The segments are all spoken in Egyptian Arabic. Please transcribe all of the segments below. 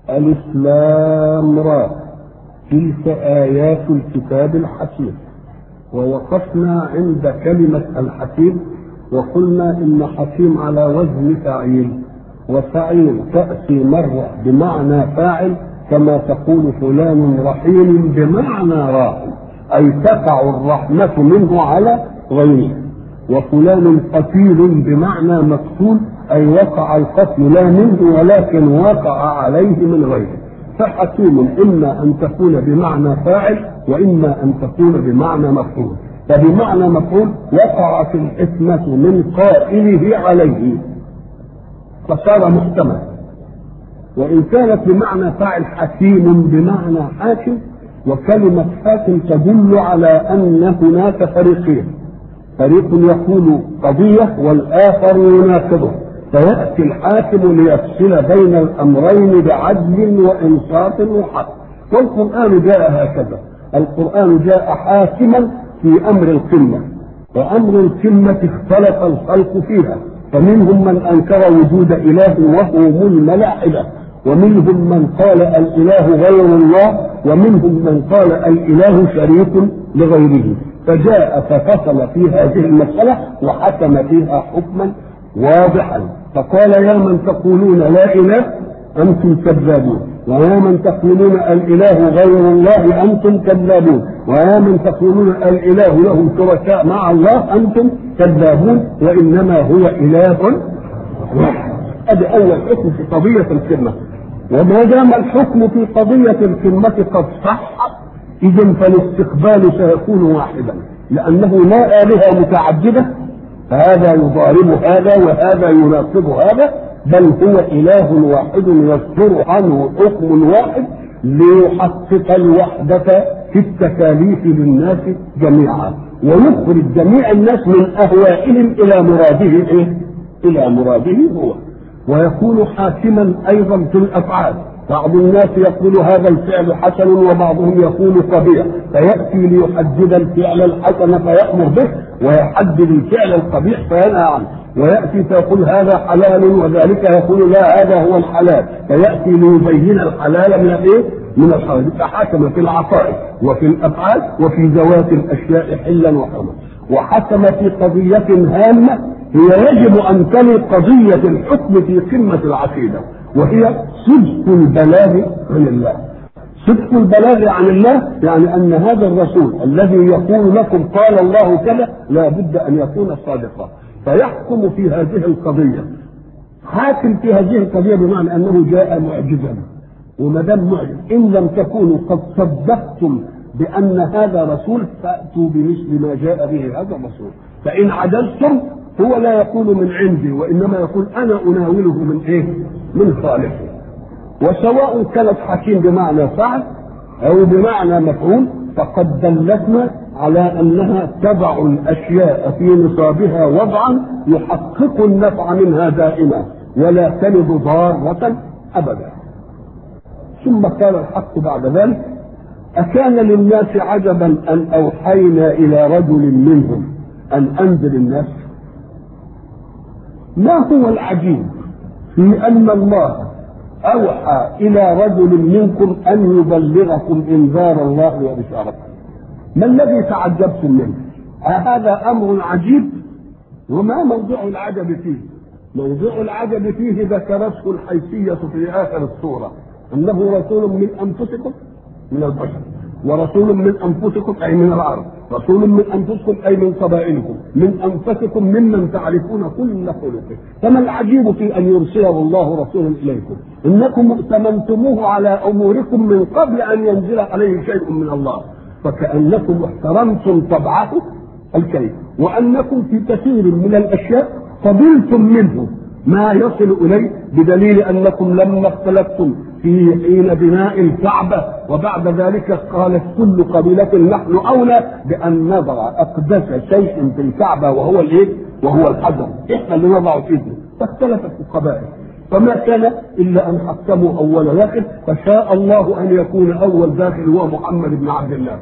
الإسلام را تلك آيات الكتاب الحكيم ووقفنا عند كلمة الحكيم وقلنا إن حكيم على وزن فعيل وفعيل تأتي مرة بمعنى فاعل كما تقول فلان رحيم بمعنى راحم أي تقع الرحمة منه على غيره وفلان قتيل بمعنى مقتول أي وقع القتل لا منه ولكن وقع عليه من غيره فحكيم إما أن تكون بمعنى فاعل وإما أن تكون بمعنى مفعول فبمعنى مفعول وقعت الحكمة من قائله عليه فصار محتمل وإن كانت بمعنى فاعل حكيم بمعنى حاكم وكلمة حاكم تدل على أن هناك فريقين فريق يقول قضية والآخر يناقضه فيأتي الحاكم ليفصل بين الأمرين بعدل وإنصاف وحق والقرآن جاء هكذا القرآن جاء حاكما في أمر القمة وأمر القمة اختلف الخلق فيها فمنهم من أنكر وجود إله وهم الملاحدة ومنهم من قال الإله غير الله ومنهم من قال الإله شريك لغيره فجاء ففصل في هذه المسألة وحكم فيها حكما واضحا فقال يا من تقولون لا إله أنتم كذابون ويا من تقولون الإله غير الله أنتم كذابون ويا من تقولون الإله له شركاء مع الله أنتم كذابون وإنما هو إله واحد هذا أول حكم في قضية الكلمة وما دام الحكم في قضية الكلمة قد صح إذا فالاستقبال سيكون واحدا لأنه لا آلهة متعددة هذا يضارب هذا وهذا يناقض هذا بل هو إله واحد يصدر عنه حكم واحد ليحقق الوحدة في التكاليف للناس جميعا ويخرج جميع الناس من أهوائهم إلى مراده إيه؟ إلى مراده هو ويكون حاكما أيضا في الأفعال بعض الناس يقول هذا الفعل حسن وبعضهم يقول قبيح فيأتي ليحدد الفعل الحسن فيأمر به ويحدد الفعل القبيح فينهى عنه ويأتي فيقول هذا حلال وذلك يقول لا هذا هو الحلال فيأتي ليبين الحلال من الايه؟ من الحرام فحكم في العقائد وفي الافعال وفي ذوات الاشياء حلا وحرما وحكم في قضية هامة هي يجب ان تلي قضية الحكم في قمة العقيدة وهي صدق البلاغ عن الله صدق البلاغ عن الله يعني ان هذا الرسول الذي يقول لكم قال الله كذا لا بد ان يكون صادقا فيحكم في هذه القضية حاكم في هذه القضية بمعنى انه جاء معجزا وما دام معجز ان لم تكونوا قد صدقتم بان هذا رسول فاتوا بمثل ما جاء به هذا الرسول فان عدلتم هو لا يقول من عندي وانما يقول انا اناوله من ايه؟ من خالقه وسواء كانت حكيم بمعنى فعل او بمعنى مفعول فقد دلتنا على انها تضع الاشياء في نصابها وضعا يحقق النفع منها دائما ولا تلد ضاره ابدا ثم قال الحق بعد ذلك أكان للناس عجبا أن أوحينا إلى رجل منهم أن أنذر الناس ما هو العجيب في أن الله أوحى إلى رجل منكم أن يبلغكم إنذار الله وبشارته ما الذي تعجبتم منه أهذا أمر عجيب وما موضوع العجب فيه موضوع العجب فيه ذكرته الحيثية في آخر السورة انه رسول من انفسكم من البشر ورسول من انفسكم اي من العرب رسول من انفسكم اي من قبائلكم من انفسكم ممن تعرفون كل خلقه فما العجيب في ان يرسله الله رسولا اليكم انكم ائتمنتموه على اموركم من قبل ان ينزل عليه شيء من الله فكانكم احترمتم طبعه الكريم وانكم في كثير من الاشياء قبلتم منه ما يصل اليه بدليل انكم لما اختلفتم في حين بناء الكعبة وبعد ذلك قالت كل قبيلة نحن أولى بأن نضع أقدس شيء في الكعبة وهو الإيه؟ وهو الحجر، إحنا اللي نضع فيه، فاختلفت القبائل، فما كان إلا أن حكموا أول داخل، فشاء الله أن يكون أول داخل هو محمد بن عبد الله.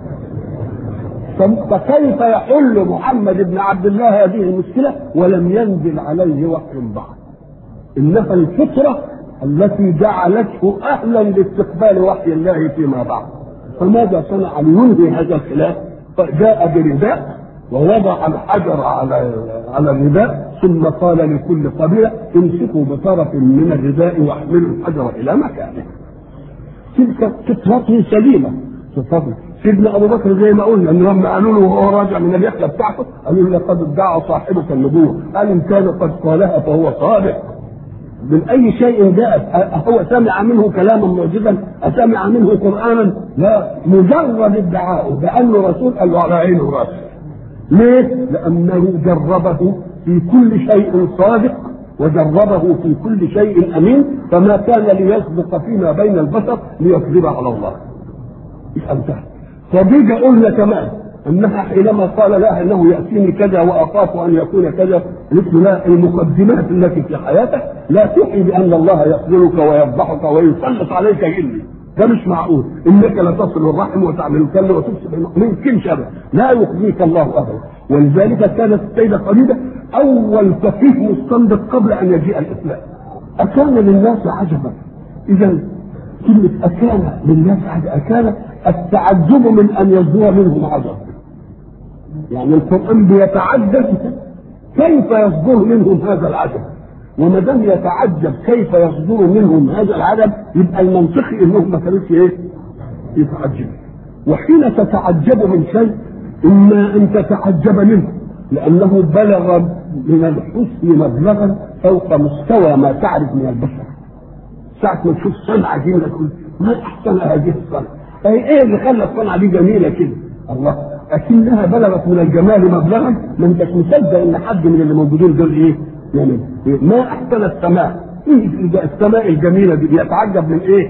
فكيف يحل محمد بن عبد الله هذه المشكلة ولم ينزل عليه وحي بعد؟ إنها الفطرة التي جعلته اهلا لاستقبال وحي الله فيما بعد فماذا صنع لينهي هذا الخلاف فجاء برداء ووضع الحجر على على الرداء ثم قال لكل قبيله امسكوا بطرف من الرداء واحملوا الحجر الى مكانه تلك فطرته سليمه فطرته سيدنا ابو بكر زي ما قلنا ان لما قالوا له وهو راجع من الرحله بتاعته قالوا له لقد ادعى صاحبك النبوه قال ان كان قد قالها فهو صادق من اي شيء جاءت هو سمع منه كلاما معجزا اسمع منه قرانا لا مجرد ادعاءه بانه رسول قال له على عينه وراسه ليه؟ لانه جربه في كل شيء صادق وجربه في كل شيء امين فما كان ليصدق فيما بين البشر ليكذب على الله انتهى فبيجي قلنا كمان انها حينما قال لا انه ياتيني كذا واخاف ان يكون كذا قلت له لا المقدمات التي في حياتك لا توحي بان الله يقتلك ويفضحك ويسلط عليك جني ده مش معقول انك لا تصل الرحم وتعمل الكل وتفسد ما يمكنش ابدا لا يخزيك الله ابدا ولذلك كانت السيده خديجه اول فقيه مستنبط قبل ان يجيء الاسلام اكان للناس عجبا اذا كلمه اكان للناس عجبا اكان التعجب من ان يصدر منهم عجب يعني القران بيتعجب كيف يصدر منهم هذا العجب وما دام يتعجب كيف يصدر منهم هذا العجب يبقى المنطقي انهم ما كانوش ايه؟ يتعجبوا وحين تتعجب من شيء اما ان تتعجب منه لانه بلغ من الحسن مبلغا فوق مستوى ما تعرف من البشر ساعة ما تشوف صنعة جميلة تقول ما أحسن هذه الصنعة أي إيه اللي خلى الصنعة دي جميلة كده الله أكنها بلغت من الجمال مبلغا ما أنتش مصدق إن حد من اللي موجودين دول إيه يعني ما احسن السماء ايه السماء الجميله دي بيتعجب من ايه؟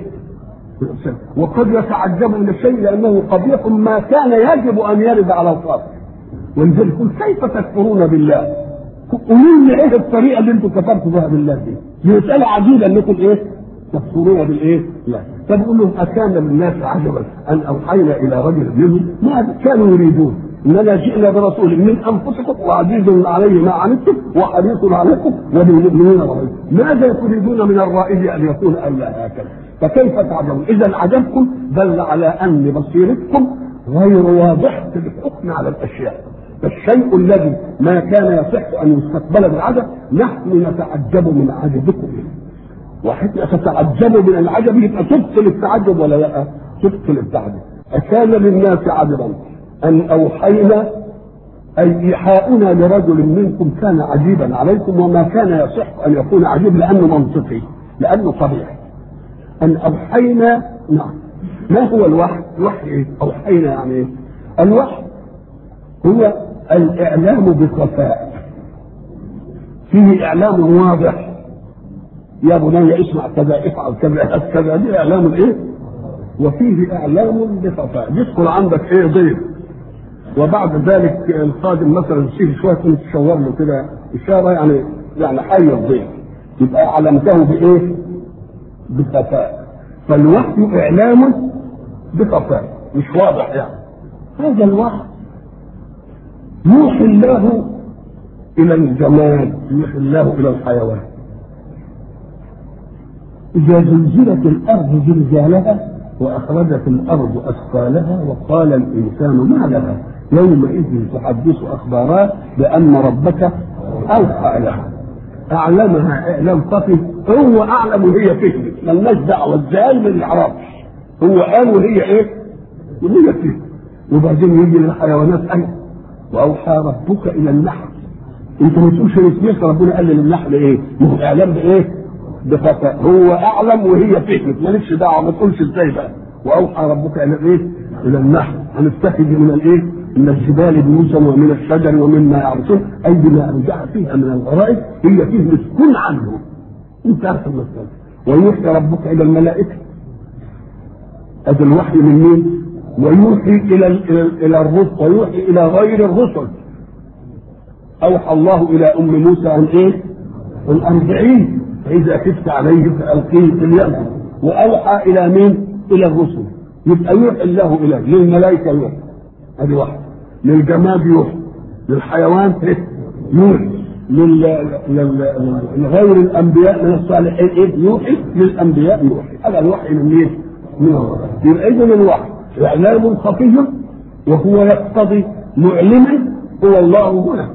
وقد يتعجب من الشيء لانه قبيح ما كان يجب ان يرد على الخاطر ولذلك يقول كيف تكفرون بالله؟ قولوا لي ايه الطريقه اللي انتم كفرتوا بها بالله دي؟ دي مساله عجيبه انكم ايه؟ تكفرون بالايه؟ لا طب قول لهم اكان للناس عجبا ان اوحينا الى رجل منهم ما كانوا يريدون اننا جئنا برسول من انفسكم وعزيز عليه ما عنتم وحريص عليكم وبالمؤمنين رؤوف ماذا تريدون من الرائد ان يكون الا هكذا فكيف تعجبون اذا عجبكم دل على ان بصيرتكم غير واضحه في الحكم على الاشياء فالشيء الذي ما كان يصح ان يستقبل بالعجب نحن نتعجب من عجبكم منه وحين تتعجب من العجب يبقى تبطل التعجب ولا لا؟ تبطل التعجب أكان للناس عجبا أن أوحينا أي إيحاؤنا لرجل منكم كان عجيبا عليكم وما كان يصح أن يكون عجيب لأنه منطقي لأنه طبيعي أن أوحينا نعم ما هو الوحي؟ الوحي إيه؟ أوحينا يعني إيه؟ الوحي هو الإعلام بخفاء فيه إعلام واضح يا بني اسمع كذا افعل كذا كذا دي إعلام إيه؟ وفيه إعلام بخفاء يدخل عندك إيه ضيف وبعد ذلك الخادم مثلا يصير شويه كنت تشاور له كده اشاره يعني يعني حي الضيف يبقى علمته بايه؟ بخفاء فالوحي اعلام بخفاء مش واضح يعني هذا الوحي يوحي الله الى الجماد يوحي الله الى الحيوان اذا زلزلت الارض زلزالها واخرجت الارض اثقالها وقال الانسان ما لها يومئذ تحدث اخبارها بان ربك اوحى لها اعلمها اعلام خفي هو اعلم وهي فهمت ملناش دعوه ازاي ما نعرفش هو قال وهي ايه؟ وهي فهمت وبعدين يجي للحيوانات ايه؟ واوحى ربك الى النحل انت ما تقولش لسميك ربنا قال للنحل ايه؟ ما هو اعلام بايه؟ بخفاء هو اعلم وهي فهمت مالكش دعوه ما تقولش ازاي بقى واوحى ربك الى الايه؟ الى النحل هنتخذ من الايه؟ من الجبال بيوتا ومن الشجر ومما يعرشون اي بما ارجع فيها من الغرائب هي فهمت كن عنه انت عارف المسألة ويوحي ربك الى الملائكه ادي الوحي من مين؟ ويوحي الى الى الرسل ويوحي الى غير الرسل اوحى الله الى ام موسى ان ايه؟ ان ارجعيه فاذا خفت عليه فالقيه في اليم واوحى الى مين؟ الى الرسل يبقى يوحي الله اليه للملائكه يوحي ادي واحد للجماد يوحي للحيوان يوحي لل- لل- لغير الانبياء من الصالحين ايه يوحي للانبياء يوحي هذا الوحي من مين؟ من الله يبقى اذا الوحي اعلام خفي وهو يقتضي معلما هو الله هنا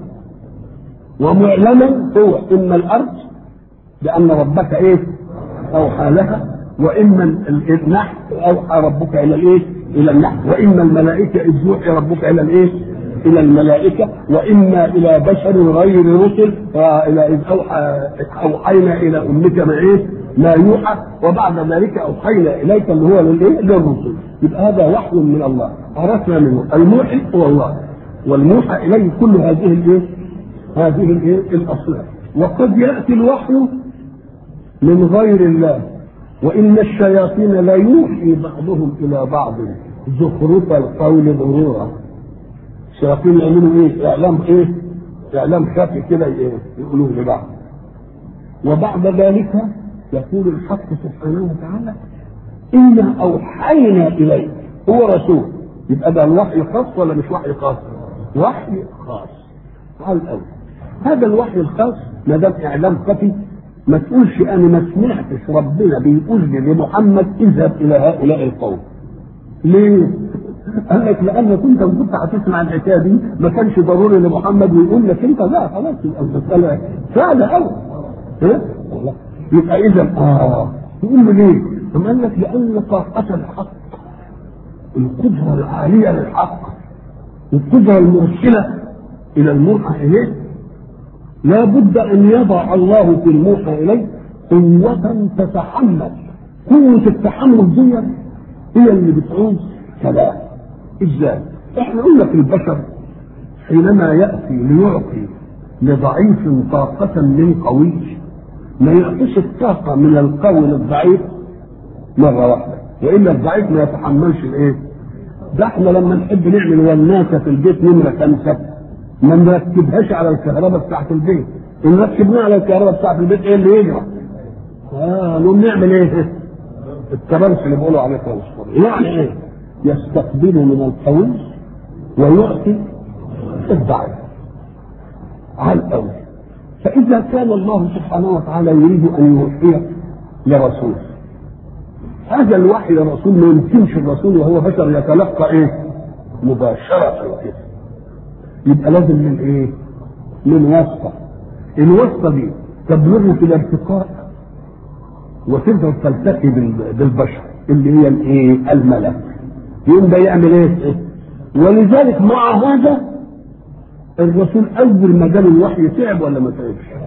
ومعلما هو اما الارض لان ربك ايه؟ اوحى لها واما ال- النحل اوحى ربك الى الايه؟ الى النحل واما الملائكه اذ يوحي ربك الى الايه؟ الى الملائكه واما الى بشر غير رسل والى اذ اوحى اوحينا الى امك ما ايه؟ ما يوحى وبعد ذلك اوحينا اليك اللي هو للايه؟ للرسل يبقى هذا وحي من الله عرفنا منه الموحي هو الله والموحى اليه كل هذه الايه؟ هذه الايه؟ الاصناف وقد ياتي الوحي من غير الله وإن الشياطين لا يوحي بعضهم إلى بعض زخرف القول غرورا الشياطين يعملوا إيه؟ إعلام إيه؟ إعلام خفي كده إيه؟ يقولوه لبعض وبعد ذلك يقول الحق سبحانه وتعالى إنا أوحينا إليك هو رسول يبقى ده الوحي خاص ولا مش وحي خاص؟ وحي خاص على الأول هذا الوحي الخاص ما دام إعلام خفي ما تقولش انا ما سمعتش ربنا بيقول لي لمحمد اذهب الى هؤلاء القوم. ليه؟ قال لك لانك انت لو كنت هتسمع الحكايه دي ما كانش ضروري لمحمد ويقول لك انت لا خلاص يبقى المساله سهله قوي. ها؟ والله. يبقى اذا اه يقول له ليه؟ ثم قال لك لان طاقه الحق القدره العاليه للحق القدره المرسله الى الموحى اليه لا بد ان يضع الله في الموحى اليه قوة تتحمل قوة التحمل دي هي اللي بتعوز كلام ازاي؟ احنا قلنا في البشر حينما ياتي ليعطي لضعيف طاقة من قوي ما يعطيش الطاقة من القوي للضعيف مرة واحدة وإلا الضعيف ما يتحملش الإيه؟ ده احنا لما نحب نعمل وناسة في البيت نمرة خمسة ما نركبهاش على الكهرباء بتاعت البيت ان ركبناها على الكهرباء بتاعت البيت ايه اللي يجرى؟ اه نقوم نعمل ايه؟ الترنس اللي بيقولوا عليه ترانسفور يعني ايه؟ يستقبل من القوي ويعطي الضعيف على الاول فاذا كان الله سبحانه وتعالى يريد ان يوحي لرسول هذا الوحي للرسول ما يمكنش الرسول وهو بشر يتلقى ايه؟ مباشرة كده يبقى لازم من ايه؟ من واسطة الواسطة دي تبلغه في الارتقاء وتفضل تلتقي بال- بالبشر اللي هي الايه؟ الملك يقوم ده يعمل ايه؟ ولذلك مع هذا الرسول اول ما جاله الوحي تعب ولا ما تعبش؟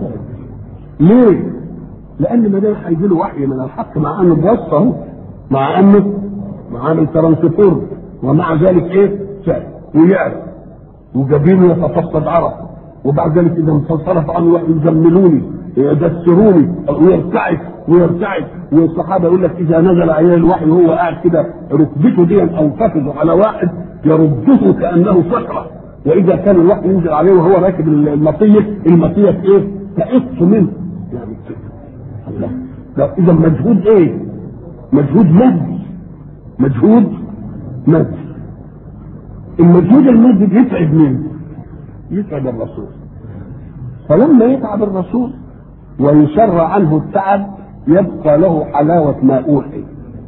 ليه؟ لان ما دام هيجي له وحي من الحق مع انه بواسطه اهو مع انه مع انه ترانسفور ومع ذلك ايه؟ تعب ويعرف وجبينه يتفقد عرق وبعد ذلك اذا انصرف عنه يزملوني يدسروني ويرتعد ويرتعد والصحابه يقول لك اذا نزل عليه الوحي وهو قاعد كده ركبته دي او فخذه على واحد يرده كانه صخره واذا كان الوحي ينزل عليه وهو راكب المطيه المطيه ايه؟ تقص منه يعني كده الله ده اذا مجهود ايه؟ مجهود مادي مجهود مادي المجهود المادي يتعب مين؟ يتعب الرسول فلما يتعب الرسول ويشر عنه التعب يبقى له حلاوة ما أوحي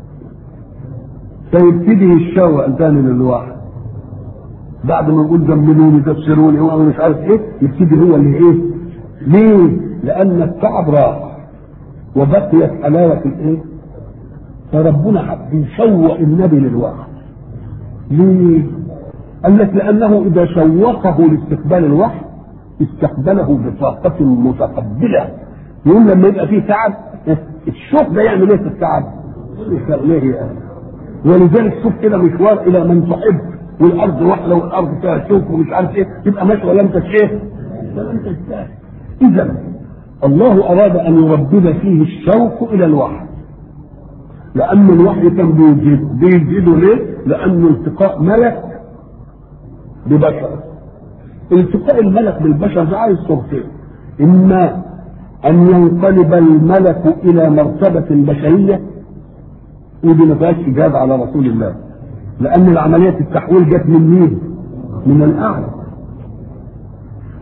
فيبتدي يتشوق تاني للواحد بعد ما يقول جملوني دسروني هو مش عارف ايه يبتدي هو اللي ايه ليه؟ لأن التعب راح وبقيت حلاوة الايه؟ فربنا بيشوق النبي للواحد ليه؟ قال لك لأنه إذا شوقه لاستقبال الوحي استقبله بطاقة متقبلة يقول لما يبقى فيه تعب الشوق ده يعمل ايه في التعب؟ يخليه يعني ولذلك شوف كده مشوار إلى من تحب والأرض وحلة والأرض فيها شوك ومش عارف ايه يبقى ماشي ولا أنت ايه؟ ولا أنت تستاهل إذا الله أراد أن يربب فيه الشوق إلى الوحي لأن الوحي كان بيجيده بيجيده ليه؟ لأنه التقاء ملك ببشر التقاء الملك بالبشر ده عايز صورتين اما ان ينقلب الملك الى مرتبه بشريه ودي ما فيهاش اجابه على رسول الله لان العمليه التحويل جت من مين؟ من الاعلى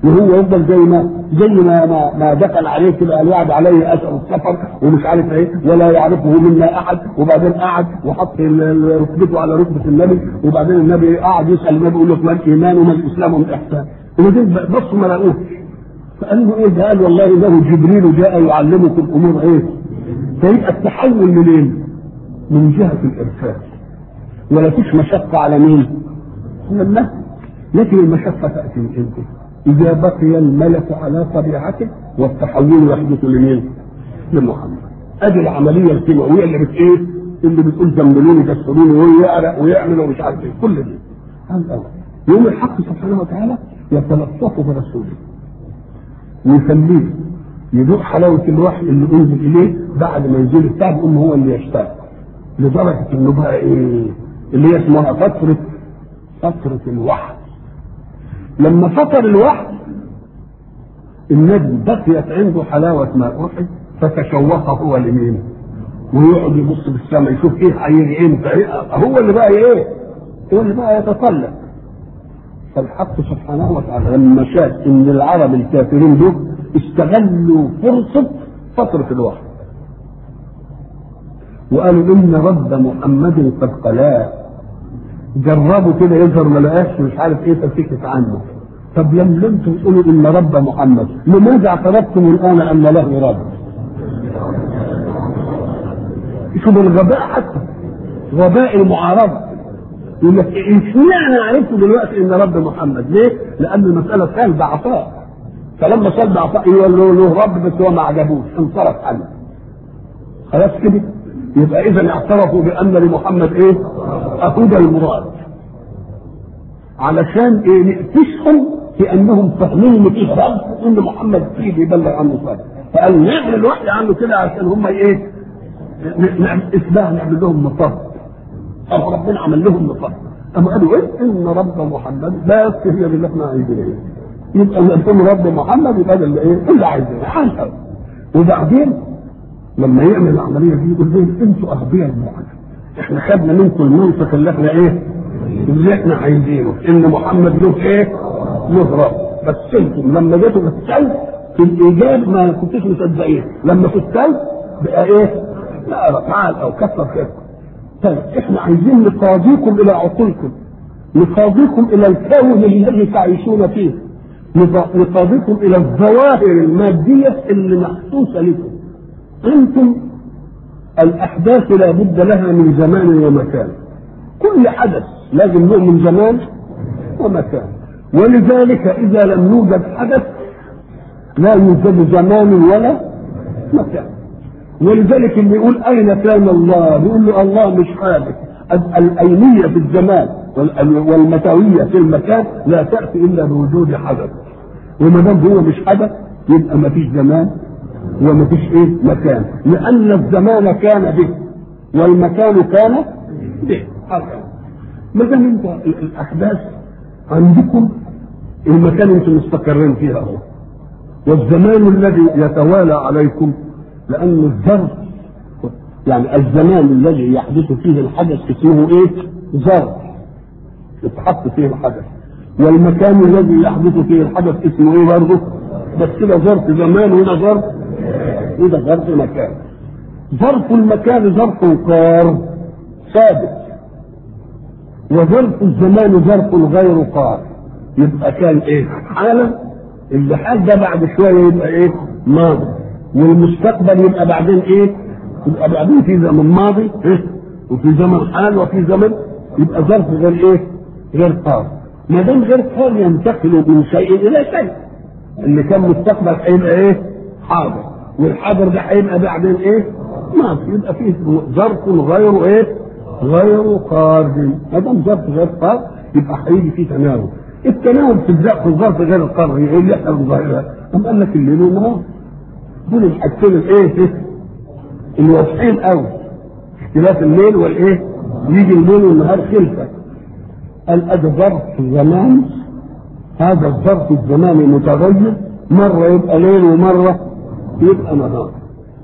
وهو يفضل زي ما زي ما ما, ما دخل عليه كده قال وعد عليه اثر السفر ومش عارف ايه ولا يعرفه منا احد وبعدين قعد وحط ال- ال- ركبته على ركبه النبي وبعدين النبي قعد يسال النبي يقول له ما الايمان وما الاسلام وما الاحسان وبعدين بصوا ما لقوش فقال له ايه ده؟ قال والله انه جبريل جاء يعلمكم امور ايه؟ فيبقى التحول منين؟ من جهه الارشاد ولا فيش مشقه على مين؟ على النفس لكن المشقه تاتي من امتى؟ اذا بقي الملك على طبيعته والتحول يحدث لمين؟ لمحمد ادي العمليه الكيماويه اللي بت ايه؟ اللي بتقول زملوني كسروني ويعرق ويعمل ومش عارف ايه كل دي هذا الأول. يوم الحق سبحانه وتعالى يتلطف برسوله ويخليه يذوق حلاوة الوحي اللي أنزل إليه بعد ما ينزل التعب أم هو اللي يشتاق لدرجة إنه بقى إيه اللي هي اسمها فترة فترة الوحي لما فطر الوحي النبي بقيت عنده حلاوة ما أوحي فتشوق هو لمين؟ ويقعد يبص في السماء يشوف ايه هيجي امتى هو اللي بقى ايه؟ هو اللي بقى يتطلع فالحق سبحانه وتعالى لما شاف ان العرب الكافرين دول استغلوا فرصه فتره الوحي وقالوا ان رب محمد قد قلاه جربوا كده يظهر ما لقاش مش عارف ايه فسكت عنه طب لما انتم تقولوا ان رب محمد لماذا اعترفتم الان ان له رب؟ شوف الغباء حتى غباء المعارضه يقول لك اشمعنى عرفتوا دلوقتي ان رب محمد ليه؟ لان المساله سلب عطاء فلما سلب عطاء يقول له له رب بس هو ما عجبوش انصرف عنه خلاص كده يبقى اذا اعترفوا بان لمحمد ايه؟ اهدى المراد علشان ايه نقفشهم في انهم فاهمين ان فيه رب وان محمد فيه بيبلغ عنه صالح فقال نعمل الوحي عنه كده عشان هم ايه؟ نعمل اسمها نعمل لهم مطب أو ربنا عمل لهم مطب أما قالوا إيه إن رب محمد بس هي اللي احنا عايزينها يبقى لما يكون رب محمد يبقى ده اللي إيه اللي عايزينه حاجة وبعدين لما يعمل العملية دي يقول لهم أنتوا أغبياء المعجم احنا خدنا منكم المنطق اللي احنا ايه اللي احنا عايزينه ان محمد له ايه له رب بس انتم لما جيتوا في السلب في الايجاب ما كنتوش مصدقين لما في السلب بقى ايه لا تعال او كثر خيركم طيب احنا عايزين نقاضيكم الى عقولكم نقاضيكم الى الكون الذي تعيشون فيه نقاضيكم الى الظواهر الماديه اللي محسوسه لكم انتم الاحداث لا بد لها من زمان ومكان كل حدث لازم له من زمان ومكان ولذلك اذا لم يوجد حدث لا يوجد زمان ولا مكان ولذلك اللي يقول اين كان الله بيقول له الله مش حادث الاينيه في الزمان والمتويه في المكان لا تاتي الا بوجود حدث وما دام هو مش حدث يبقى ما فيش زمان وما فيش ايه مكان لان الزمان كان به والمكان كان به ما دام انت الاحداث عندكم المكان انتم مستقرين فيه اهو والزمان الذي يتوالى عليكم لأن الظرف يعني الزمان الذي يحدث فيه الحدث اسمه ايه؟ ظرف يتحط فيه الحدث والمكان الذي يحدث فيه الحدث اسمه ايه برضه؟ بس كده ظرف زمان وهنا ظرف وده ظرف مكان ظرف المكان ظرف قار ثابت وظرف الزمان ظرف غير قار يبقى كان ايه؟ حالا اللي حال ده بعد شويه يبقى ايه؟ ماضي والمستقبل يبقى بعدين ايه؟ يبقى بعدين في زمن ماضي إيه؟ وفي زمن حال وفي زمن يبقى ظرف غير ايه؟ غير قار ما دام غير قار ينتقل من شيء الى شيء اللي كان مستقبل هيبقى ايه؟ حاضر والحاضر ده هيبقى بعدين ايه؟ ماضي يبقى فيه ظرف غير ايه؟ غير قار ما دام ظرف غير قار يبقى هيجي فيه تناول التناول في الظرف الظرف غير القار ايه اللي احنا بنظاهرها؟ أم قال لك الليل والنهار دول الحاجتين الايه الواضحين قوي اختلاف الليل والايه يجي الليل والنهار خلفه قال ادي ظرف الزمان هذا الظرف الزماني متغير مره يبقى ليل ومره يبقى نهار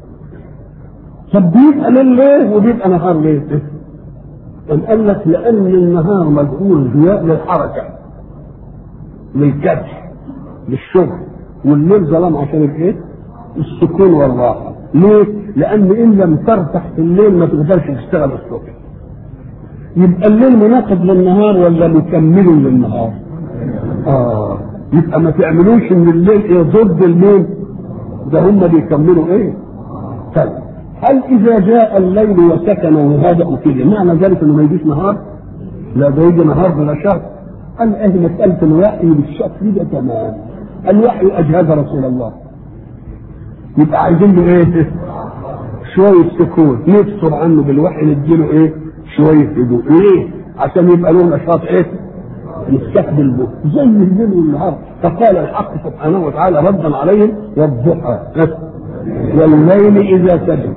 طب بيبقى ليل ليه وبيبقى نهار ليه؟ قام قال لك لان النهار مجهول ضياء للحركه للكبش للشغل والليل ظلام عشان الايه؟ السكون والراحه ليه؟ لان ان لم ترتاح في الليل ما تقدرش تشتغل الصبح يبقى الليل مناقض للنهار ولا مكمل للنهار؟ اه يبقى ما تعملوش ان الليل ايه ضد المين؟ ده هم بيكملوا ايه؟ طيب هل اذا جاء الليل وسكن وهدأ كده معنى ذلك انه ما يجيش نهار؟ لا ده يجي نهار بلا شهر قال ايه مسألة الوحي بالشكل ده تمام الوحي اجهز رسول الله يبقى عايزين له ايه؟ شوية سكون نفصل عنه بالوحي نديله ايه؟ شوية هدوء ليه؟ عشان يبقى له نشاط ايه؟ يستقبل به زي الليل والنهار فقال الحق سبحانه وتعالى ردا عليهم والضحى والليل اذا سجد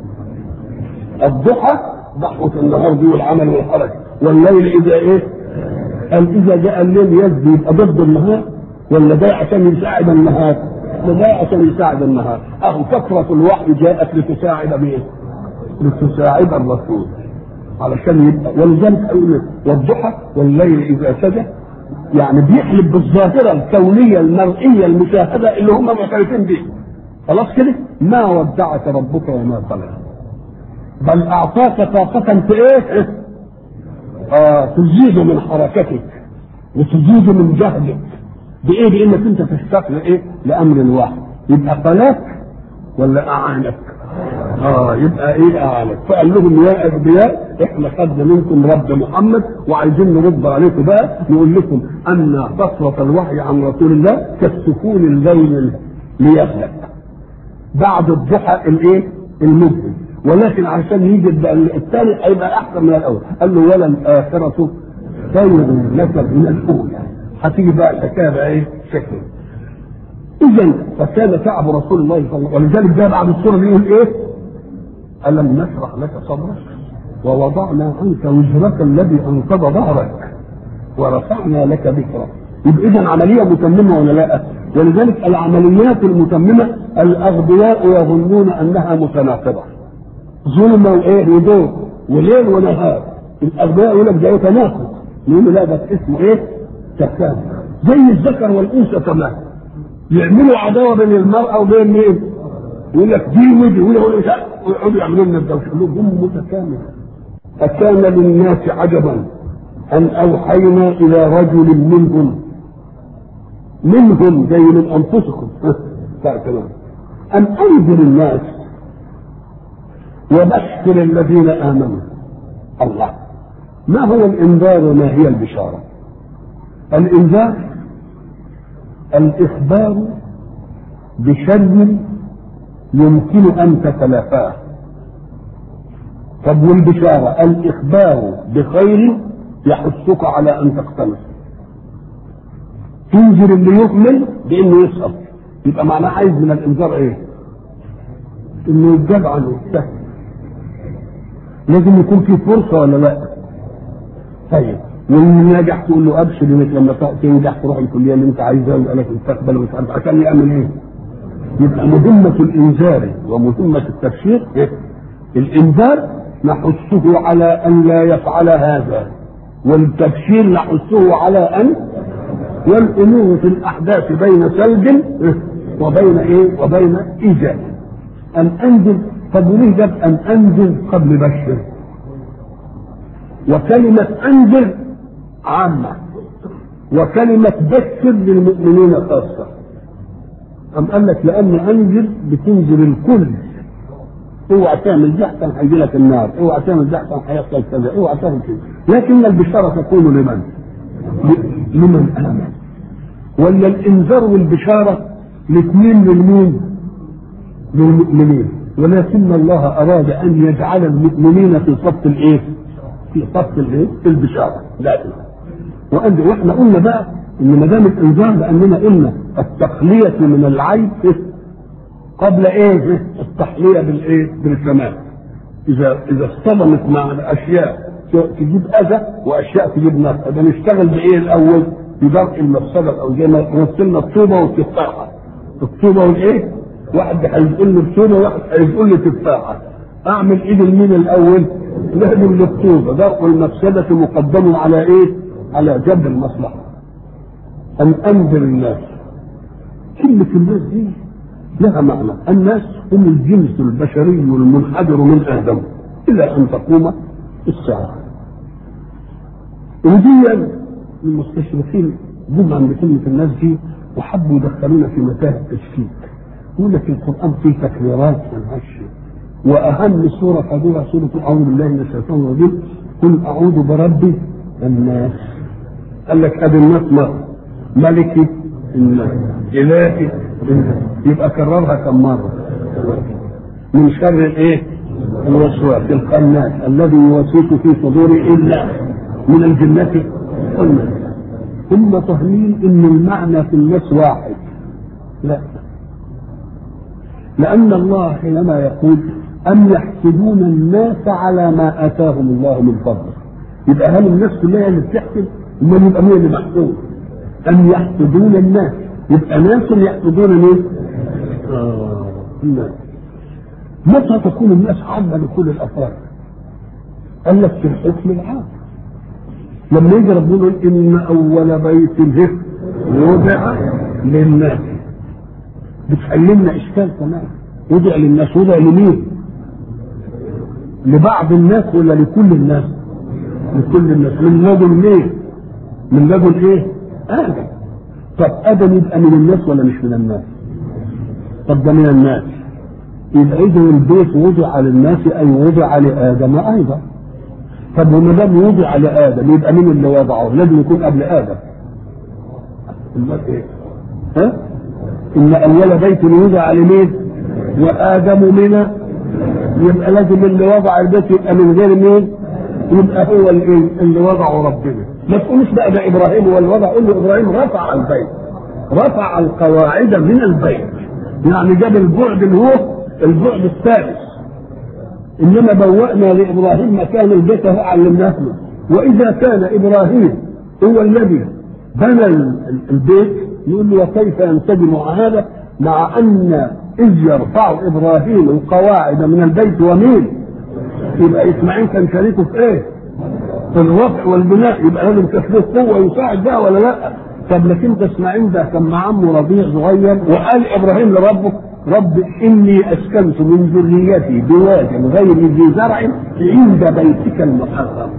الضحى ضحوة النهار دي والعمل والحركة والليل اذا ايه؟ قال اذا جاء الليل يزدي يبقى ضد النهار ولا ده عشان يساعد النهار؟ ده عشان يساعد النهار اهو كثرة الوحي جاءت لتساعد مين؟ لتساعد الرسول علشان يبقى ولذلك اقول والضحى والليل اذا سجى يعني بيحلب بالظاهره الكونيه المرئيه المشاهده اللي هم معترفين بيها خلاص كده ما ودعك ربك وما قلق بل اعطاك طاقه في ايه؟ اه تزيد من حركتك وتزيد من جهدك بايه؟ بانك انت تشتاق لايه؟ لامر واحد يبقى قلاك ولا اعانك؟ اه يبقى ايه اعانك؟ فقال لهم يا اغبياء احنا خدنا منكم رب محمد وعايزين نرد عليكم بقى نقول لكم ان كثره الوحي عن رسول الله كالسكون الليل ليغلب بعد الضحى الايه؟ المذهل ولكن عشان يجي الثاني هيبقى احسن من الاول قال له ولا الاخره خير لك من الاولى هتيجي بقى الحكايه بقى ايه؟ شكل اذا فكان تعب رسول الله صلى الله عليه وسلم ولذلك جاء بعد السوره دي يقول ايه؟ الم نشرح لك صدرك ووضعنا عنك وزرك الذي انقض ظهرك ورفعنا لك ذكرك يبقى اذا عمليه متممه ولا لا؟ ولذلك العمليات المتممه الاغبياء يظنون انها متناقضه ظلم وايه ودور وليل ونهار الاغبياء يقول لك ده تناقض يقول لا ده اسمه ايه؟ تكامل زي الذكر والانثى تمام يعملوا عداوه بين المراه وبين مين؟ يقول لك دي ودي ويقولوا ويقعدوا يعملوا لنا الدوشه هم متكامل أكان للناس عجبا أن أوحينا إلى رجل منهم منهم زي من أنفسكم أن أنذر الناس وبشر الذين آمنوا الله ما هو الإنذار وما هي البشارة الإنذار الإخبار بشر يمكن أن تتلافاه طب والبشارة الإخبار بخير يحثك على أن تقتنص تنذر اللي يؤمن بأنه يسقط يبقى معناه عايز من الإنذار إيه؟ إنه يتجاب عنه سهل لازم يكون في فرصة ولا لا؟ طيب واللي ناجح تقول له ابشر انك لما تنجح تروح الكليه اللي انت عايزها ويبقى لك مستقبل ومش عارف عشان يعمل ايه؟ يبقى مهمة الإنذار ومهمة التبشير إيه؟ الإنذار نحثه على أن لا يفعل هذا والتبشير نحثه على أن والأمور في الأحداث بين سلب وبين إيه؟ وبين إيجاب أن أنذر طب وليه جاب أن أنذر قبل بشر وكلمة أنذر عامة وكلمة بشر للمؤمنين خاصة أم قال لك لأن أنذر بتنذر الكل اوعى تعمل دي احسن هيجي لك النار اوعى تعمل دي احسن هيحصل كذا اوعى تعمل كذا لكن البشارة تكون لمن؟ لمن آمن ولا الإنذار والبشارة الاثنين للمين؟ للمؤمنين ولكن الله أراد أن يجعل المؤمنين في صف الإيه؟ في صف الإيه؟ في البشارة دائما وأن واحنا قلنا بقى ان ما دام الانذار لاننا قلنا التقليه من العيب قبل ايه؟ التحليه بالايه؟ بالكمال. اذا اذا اصطدمت مع اشياء تجيب اذى واشياء تجيب نفع، ده نشتغل بايه الاول؟ بدرء المفسده او زي ما مثلنا الطوبه والتفاحه. الطوبه والايه؟ واحد هيقول لي الطوبه وواحد هيقول لي تفاحه. اعمل ايد المين الاول؟ لازم للطوبه، درء المفسده مقدم على ايه؟ على جلب المصلحه. أن أنذر الناس كلمة الناس دي لها معنى الناس هم الجنس البشري المنحدر من آدم إلى أن تقوم الساعة ودي المستشرقين جم عند كلمة الناس دي وحبوا يدخلونا في متاهة التشكيك يقول لك القرآن فيه تكريرات ملهاش وأهم سورة فضيلة سورة أعوذ بالله من الشيطان الرجيم قل أعوذ برب الناس قال لك أدي الناس مرة ملكي الناس إلهي الناس يبقى كررها كم مرة من شر الايه؟ الوسواس الخناس الذي يوسوس في صدور الا من الجنة والناس هم فاهمين ان المعنى في الناس واحد لا لأن الله حينما يقول أم يحسدون الناس على ما آتاهم الله من فضله يبقى هل الناس كلها اللي بتحسد؟ امال يبقى مين اللي محسود؟ أم يحسدون الناس يبقى ناس يحسدون مين؟ آه الناس متى تكون الناس عامة لكل الأفراد؟ قال لك في الحكم العام لما يجي ربنا يقول إن أول بيت جه وضع للناس بتحللنا إشكال كمان وضع للناس وضع لمين؟ لبعض الناس ولا لكل الناس؟ لكل الناس من لدن ليه؟ من لدن ايه؟ آدم طب آدم يبقى من الناس ولا مش من الناس؟ طب ده من الناس يبقى إذا البيت وضع للناس أي وضع لآدم أيضا طب وما دام وضع لآدم يبقى مين اللي وضعه؟ لازم يكون قبل آدم امال ايه؟ ها؟ إن أول بيت وضع لمين؟ وآدم من يبقى لازم اللي وضع البيت يبقى من غير مين؟ يبقى هو اللي, اللي وضعه ربنا ما تقولش بقى ده ابراهيم هو اللي وضع قول له ابراهيم رفع البيت رفع القواعد من البيت يعني جاب البعد اللي هو البعد الثالث انما بوأنا لابراهيم مكان البيت هو علمناه له واذا كان ابراهيم هو الذي بنى البيت نقول له وكيف ينسجم هذا مع ان اذ يرفع ابراهيم القواعد من البيت ومين يبقى اسماعيل كان شريكه في ايه؟ في الرفع والبناء يبقى لازم تشبيه قوه يساعد ده ولا لا؟ طب لكن انت اسماعيل ده كان مع عمه رضيع صغير وقال ابراهيم لربه رب اني اسكنت من ذريتي بواد غير ذي زرع عند بيتك المحرم.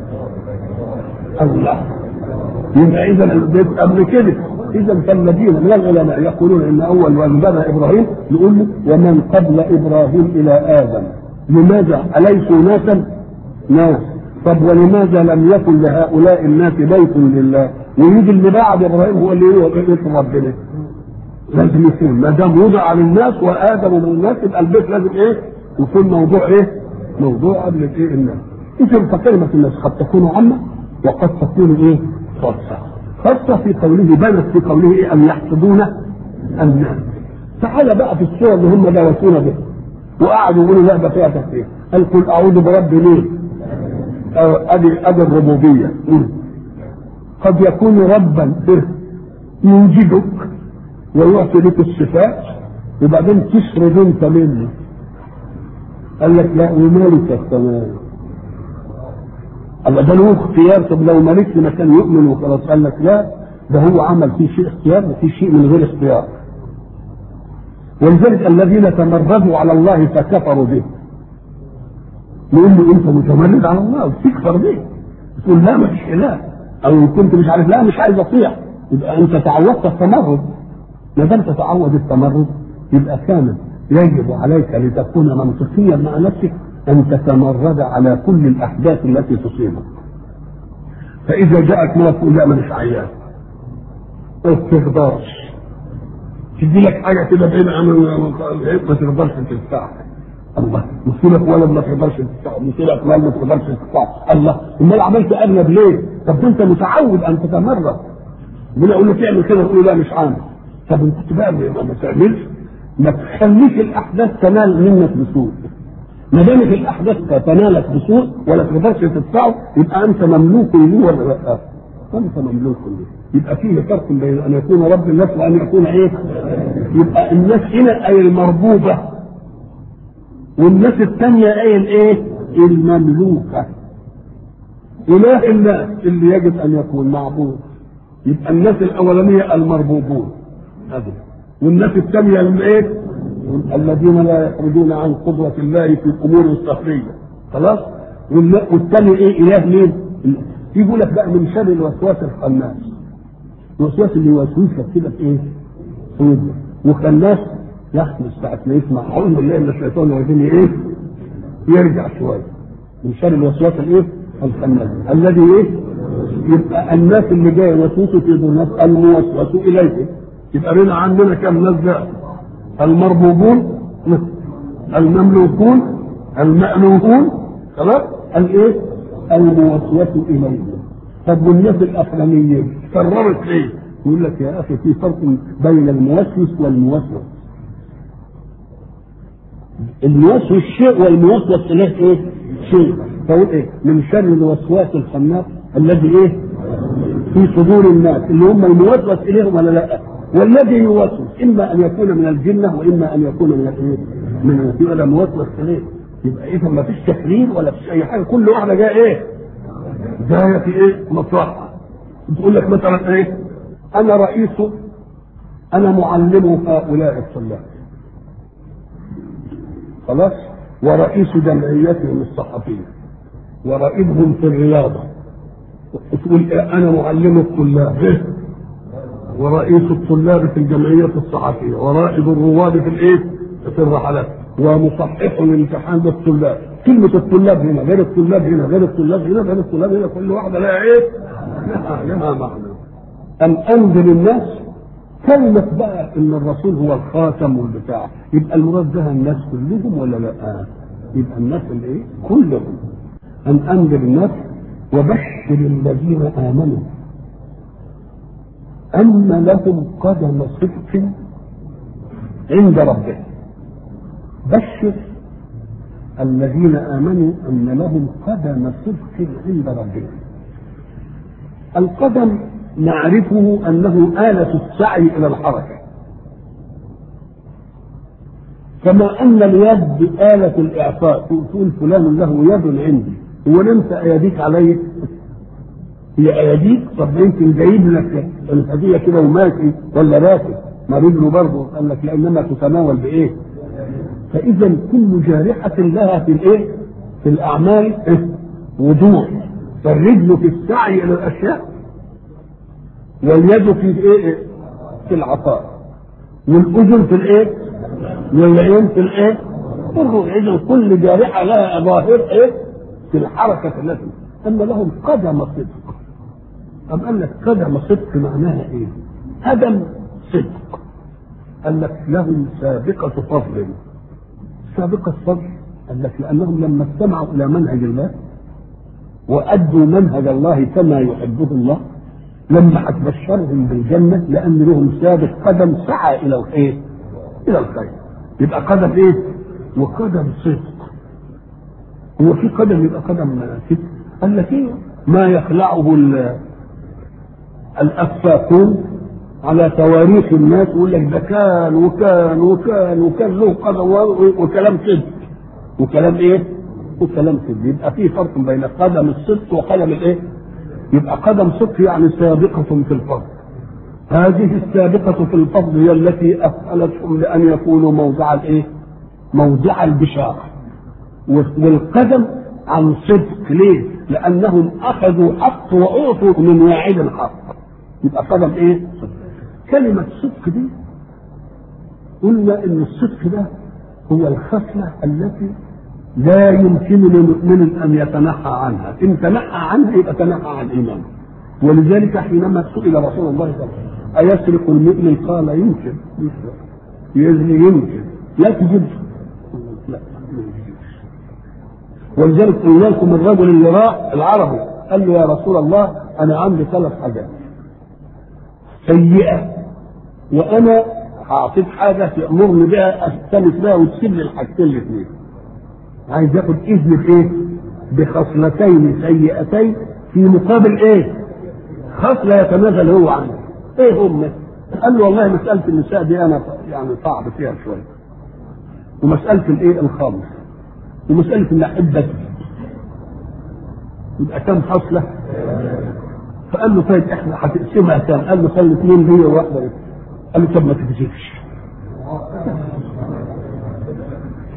الله يبقى اذا البيت قبل كده اذا فالذين من العلماء يقولون ان اول من بنى ابراهيم يقول له ومن قبل ابراهيم الى ادم لماذا أليسوا ناسا؟ ناس طب ولماذا لم يكن لهؤلاء الناس بيت لله؟ ويجي اللي بعد ابراهيم هو اللي هو بيت ربنا. لازم يكون ما دام وضع للناس وادم من الناس يبقى البيت لازم ايه؟ يكون موضوع ايه؟ موضوع قبل ايه الناس. اذا فكلمة الناس قد تكون عامة وقد تكون ايه؟ خاصة. خاصة في قوله بنت في قوله ايه؟ ان يحسدون الناس. تعال بقى في الصور اللي هم دوسونا بها. وقعدوا يقولوا لا ده فيها تفسير قال قل اعوذ برب مين؟ ادي ادي الربوبيه قد يكون ربا يوجدك ويعطي لك الصفات وبعدين تسرد انت منه قال لك لا ومالك السماء الله ده له اختيار طب لو مالك ما كان يؤمن وخلاص قال لك لا ده هو عمل فيه شيء اختيار وفي شيء من غير اختيار ولذلك الذين تمردوا على الله فكفروا به يقول له انت متمرد على الله وتكفر به تقول لا مفيش اله او كنت مش عارف لا مش عايز اطيع يبقى انت تعودت التمرد ما دام تتعود التمرد يبقى كان يجب عليك لتكون منطقيا مع نفسك ان تتمرد على كل الاحداث التي تصيبك فاذا جاءك ما تقول لا مانيش عيان ما تقدرش تدي لك حاجه كده بعيد عن ما تقدرش تدفعها الله مصيبك ولد ما تقدرش تدفعه مصيبك مال ما تقدرش تدفعه الله امال عملت ارنب ليه؟ طب انت متعود ان تتمرد ربنا يقول لك اعمل كده تقول لا مش عامل طب انت بقى ما تعملش ما تخليش الاحداث تنال منك بسوء ما دامت الاحداث تنالك بسوء ولا تقدرش تدفعه يبقى انت مملوك له ولا لا؟ انت مملوك له يبقى فيه فرق بين ان يكون رب الناس وان يكون ايه؟ يبقى الناس هنا اي المربوبه والناس الثانيه اي الايه؟ المملوكه اله الناس اللي يجب ان يكون معبود يبقى الناس الاولانيه المربوبون هذه والناس الثانيه الايه؟ الذين لا يخرجون عن قدرة الله في أمور السخرية خلاص والثاني ايه اله مين؟ يقول لك بقى من شر الوسواس الخناس الوسواس اللي يوسوس لك كده في ايه؟ في ودنك وخناس يحمل ساعة ما يسمع أعوذ بالله من الشيطان الرجيم ايه؟ يرجع شوية من شر الوسواس الايه؟ الخناس الذي ايه؟ يبقى الناس اللي جاي يوسوسوا في الناس الموسوس اليه يبقى لنا عندنا كم ناس ده؟ المربوبون المملوكون المألوفون خلاص الايه؟ الموسوس اليه طب والناس الاخرانيين كررت ليه؟ يقول لك يا اخي في فرق بين الموسوس والموسوس الموسوس شيء والموسوس اليه ايه؟ شيء فقول ايه؟ من شر الوسواس الخناس الذي ايه؟ في صدور الناس اللي هم الموسوس اليهم ولا لا؟ والذي يوسوس اما ان يكون من الجنه واما ان يكون من الايه؟ من يبقى موسوس اليه يبقى اذا ما فيش تحرير ولا فيش اي حاجه كل واحده جايه ايه؟ جايه في ايه؟ مصلحه بتقول لك مثلا ايه؟ انا رئيس انا معلم هؤلاء الطلاب خلاص ورئيس جمعيتهم الصحفيه ورائدهم في الرياضه تقول إيه انا معلم الطلاب ورئيس الطلاب في الجمعيه الصحفيه ورائد الرواد في الايه؟ في الرحلات ومصحح الامتحان للطلاب كلمة الطلاب هنا غير الطلاب هنا غير الطلاب هنا غير الطلاب هنا كل واحدة لها ايه؟ لها لها معنى أن أنزل الناس كلمة بقى إن الرسول هو الخاتم والبتاع يبقى المراد بها الناس كلهم ولا لا؟ يبقى الناس الايه؟ كلهم أن أنزل الناس وبشر الذين آمنوا أن لهم قدم صدق عند ربهم بشر الذين آمنوا أن لهم قدم صدق عند ربهم القدم نعرفه أنه آلة السعي إلى الحركة كما أن اليد آلة الإعطاء تقول فلان له يد عندي هو نمت أيديك عليه هي أيديك طب يمكن جايب لك الهدية كده وماشي ولا راكب ما رجله برضه قال لك لأنما تتناول بإيه؟ فإذا كل جارحة لها في الإيه؟ في الأعمال إيه؟ وضوح فالرجل في السعي إلى الأشياء واليد في الإيه؟ في العطاء والأذن في الإيه؟ والعين في الإيه؟ في الروح إذا كل جارحة لها ظاهر إيه؟ في الحركة التي أما لهم قدم صدق أم قال لك قدم صدق معناها إيه؟ قدم صدق قال لك لهم سابقة فضل سابقة فضل قال لك لأنهم لما استمعوا إلى منهج الله وأدوا منهج الله كما يحبه الله لما هتبشرهم بالجنة لأن لهم سابق قدم سعى إلى الخير إلى الخير يبقى قدم إيه؟ وقدم صدق هو في قدم يبقى قدم صدق قال لك إيه؟ ما يخلعه الأفاكون على تواريخ الناس يقول لك ده كان وكان وكان وكان له قدم وكلام صدق وكلام ايه؟ وكلام صدق يبقى في فرق بين قدم الصدق وقدم الايه؟ يبقى قدم صدق يعني سابقة في الفضل هذه السابقة في الفضل هي التي أهلتهم لأن يكونوا موضع الايه؟ موضع البشارة والقدم عن صدق ليه؟ لأنهم أخذوا حق وأعطوا من واعد الحق يبقى قدم ايه؟ صدق كلمة صدق دي قلنا ان الصدق ده هو الخصلة التي لا يمكن لمؤمن ان يتنحى عنها، ان تنحى عنها يبقى تنحى عن ايمانه. ولذلك حينما سئل رسول الله صلى الله عليه وسلم أيسرق المؤمن؟ قال يمكن يسرق يزني يمكن يكذب لا ولذلك قلنا لكم الرجل اللي راح العربي قال له يا رسول الله انا عندي ثلاث حاجات سيئة وأنا هعطيك حاجة تأمرني بها أستلف بها وتسيب لي الحاجتين الاثنين. عايز ياخد إذن في إيه؟ بخصلتين سيئتين في مقابل إيه؟ خصلة يتنازل هو عنها. إيه هم؟ قال له والله مسألة النساء دي أنا يعني صعب فيها شوية. ومسألة الإيه؟ الخمر. ومسألة إن أحب أكذب. يبقى كم خصلة؟ فقال له طيب احنا هتقسمها كام؟ قال له خلي اثنين ليا وواحده لك. قال له طب ما تكذبش.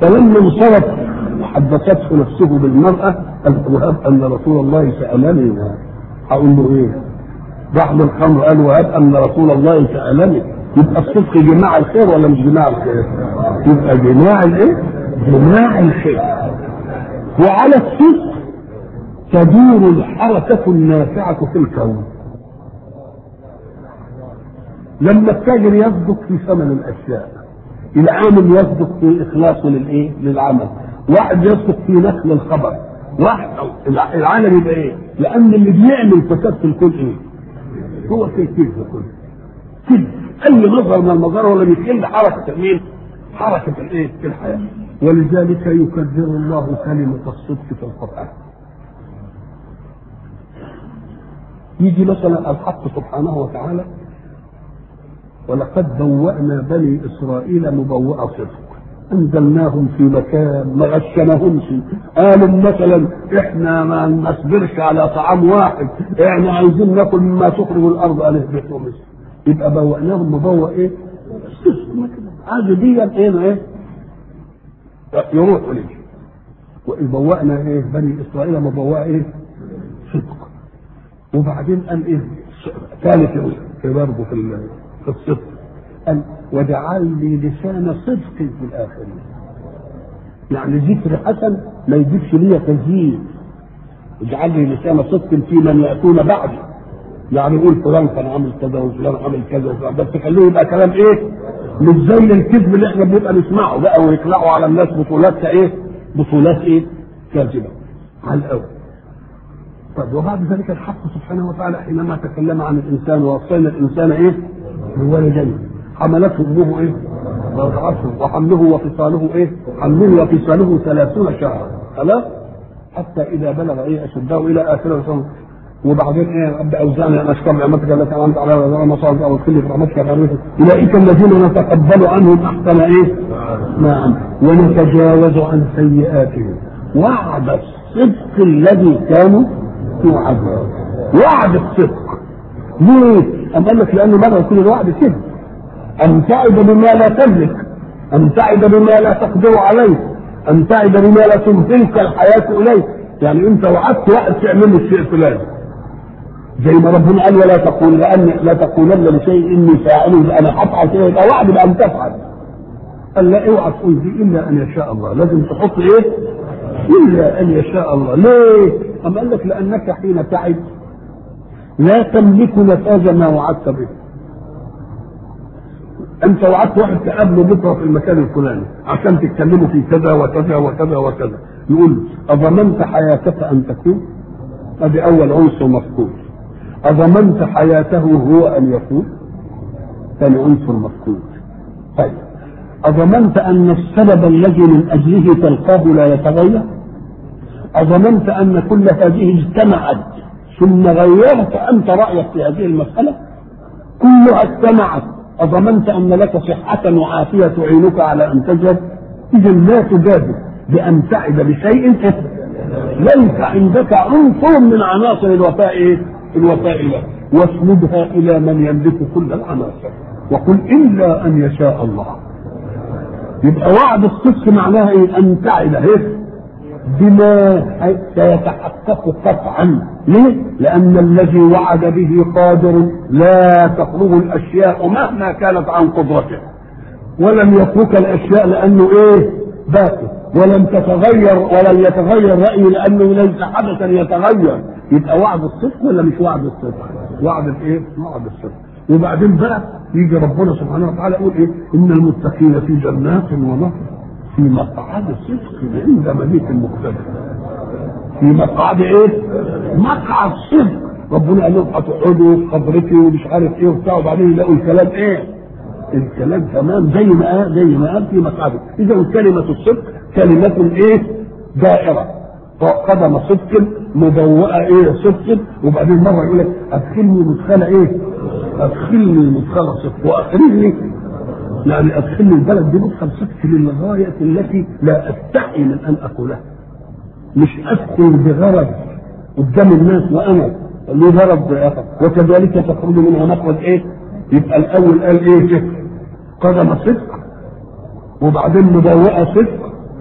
فلما انصرف وحدثته نفسه بالمرأة قال وهب أن رسول الله سألني هقول له إيه؟ بعض الخمر قال وهب أن رسول الله سألني يبقى الصدق جماع الخير ولا مش جماع الخير؟ يبقى جماع الإيه؟ جماع الخير وعلى الصدق تدور الحركة النافعة في الكون لما التاجر يصدق في ثمن الاشياء العامل يصدق في اخلاصه للايه؟ للعمل واحد يصدق في نقل الخبر واحد العالم يبقى ايه؟ لان اللي بيعمل فساد في الكون ايه؟ هو في الكذب كله كذب اي مظهر من المظاهر ولا بيتكلم حركه مين؟ حركه الايه؟ في الحياه ولذلك يكرر الله كلمه الصدق في القران يجي مثلا الحق سبحانه وتعالى ولقد بوأنا بني إسرائيل مبوأ صدق أنزلناهم في مكان ما غشناهمش قالوا مثلا إحنا ما نصبرش على طعام واحد إحنا عايزين ناكل مما تخرج الأرض أن اهبطوا مصر يبقى بوأناهم مبوأ إيه؟ صدق عادي دي إيه إيه؟ يروحوا ليه وإذ بوأنا إيه بني إسرائيل مبوأ إيه؟ صدق وبعدين قال إيه؟ ثالث في برضه في في الصدق قال وجعل لي لسان صدق في الاخرين يعني ذكر حسن ما يجيبش لي تزيين اجعل لي لسان صدق في من ياتون بعدي يعني يقول فلان كان عامل كذا وفلان عامل كذا وفلان بس خليه يبقى كلام ايه؟ مش زي الكذب اللي احنا بنبقى نسمعه بقى ويطلعوا على الناس بطولات ايه؟ بطولات ايه؟ كاذبه على الاول طب وبعد ذلك الحق سبحانه وتعالى حينما تكلم عن الانسان ووصينا الانسان ايه؟ بوالديه حملته امه ايه؟ وضعته وحمله وفصاله ايه؟ حمله وفصاله ثلاثون شهرا خلاص؟ حتى اذا بلغ ايه اشده الى اخره وبعدين ايه ابدا اوزعني ان اشكر نعمتك التي انعمت علي ولا مصائب او كل برحمتك يا اولئك الذين نتقبل عنهم احسن ايه؟ ما عمل ونتجاوز عن سيئاتهم وعد الصدق الذي كانوا يوعدون وعد الصدق ليه؟ أم قال لك لأنه مرة يكون الوعد كده أن تعد بما لا تملك أن تعد بما لا تقدر عليه أن تعد بما لا تمكنك الحياة إليه يعني أنت وعدت واحد تعمل الشيء الفلاني زي ما ربنا قال ولا تقول لأن لا تقولن لشيء إني فاعل أنا هفعل كده يبقى وعد بأن تفعل قال لا اوعى تقول دي إلا أن يشاء الله لازم تحط إيه؟ إلا أن يشاء الله ليه؟ أم قال لك لأنك حين تعد لا تملك نفاذ ما وعدت به انت وعدت واحد تقابله بكره في المكان الفلاني عشان تتكلموا في كذا وكذا وكذا وكذا يقول اضمنت حياتك ان تكون ادي اول عنصر مفقود اضمنت حياته هو ان يكون ثاني عنصر مفقود طيب اضمنت ان السبب الذي من اجله تلقاه لا يتغير اضمنت ان كل هذه اجتمعت ثم غيرت انت رايك في هذه المساله كلها اجتمعت اضمنت ان لك صحه وعافيه تعينك على ان تجد اذا لا تجادل بان تعد بشيء ليس عندك عنصر من عناصر الوفاء الوفاء له واسندها الى من يملك كل العناصر وقل الا ان يشاء الله يبقى وعد الصدق معناها ايه ان تعد ايه بما سيتحقق قطعا ليه؟ لأن الذي وعد به قادر لا تخرج الأشياء مهما كانت عن قدرته ولم يترك الأشياء لأنه إيه؟ باقي ولم تتغير ولن يتغير رأيه لأنه ليس حدثا يتغير يبقى وعد الصدق ولا مش وعد الصدق؟ وعد الإيه؟ وعد الصدق وبعدين بقى يجي ربنا سبحانه وتعالى يقول إيه؟ إن المتقين في جنات ونهر في مقعد صدق عند مليك مقتدر في مقعد ايه؟ مقعد صدق ربنا قال لهم هتقعدوا في خبرتي ومش عارف ايه وبتاع وبعدين يلاقوا الكلام ايه؟ الكلام تمام زي ما قال زي ما قال في مقعده اذا كلمه الصدق كلمه ايه؟ دائره قدم صدق مبوأة ايه صدق وبعدين مرة يقول لك ادخلني مدخل ايه؟ ادخلني مدخل صدق واخرجني يعني ادخلني البلد دي مدخل صدق للغاية التي لا استحي من ان اقولها مش ادخل بغرض قدام الناس وانا له غرض اخر وكذلك تخرج منها مخرج ايه؟ يبقى الاول قال ايه؟ قدم صدق وبعدين مبوأة صدق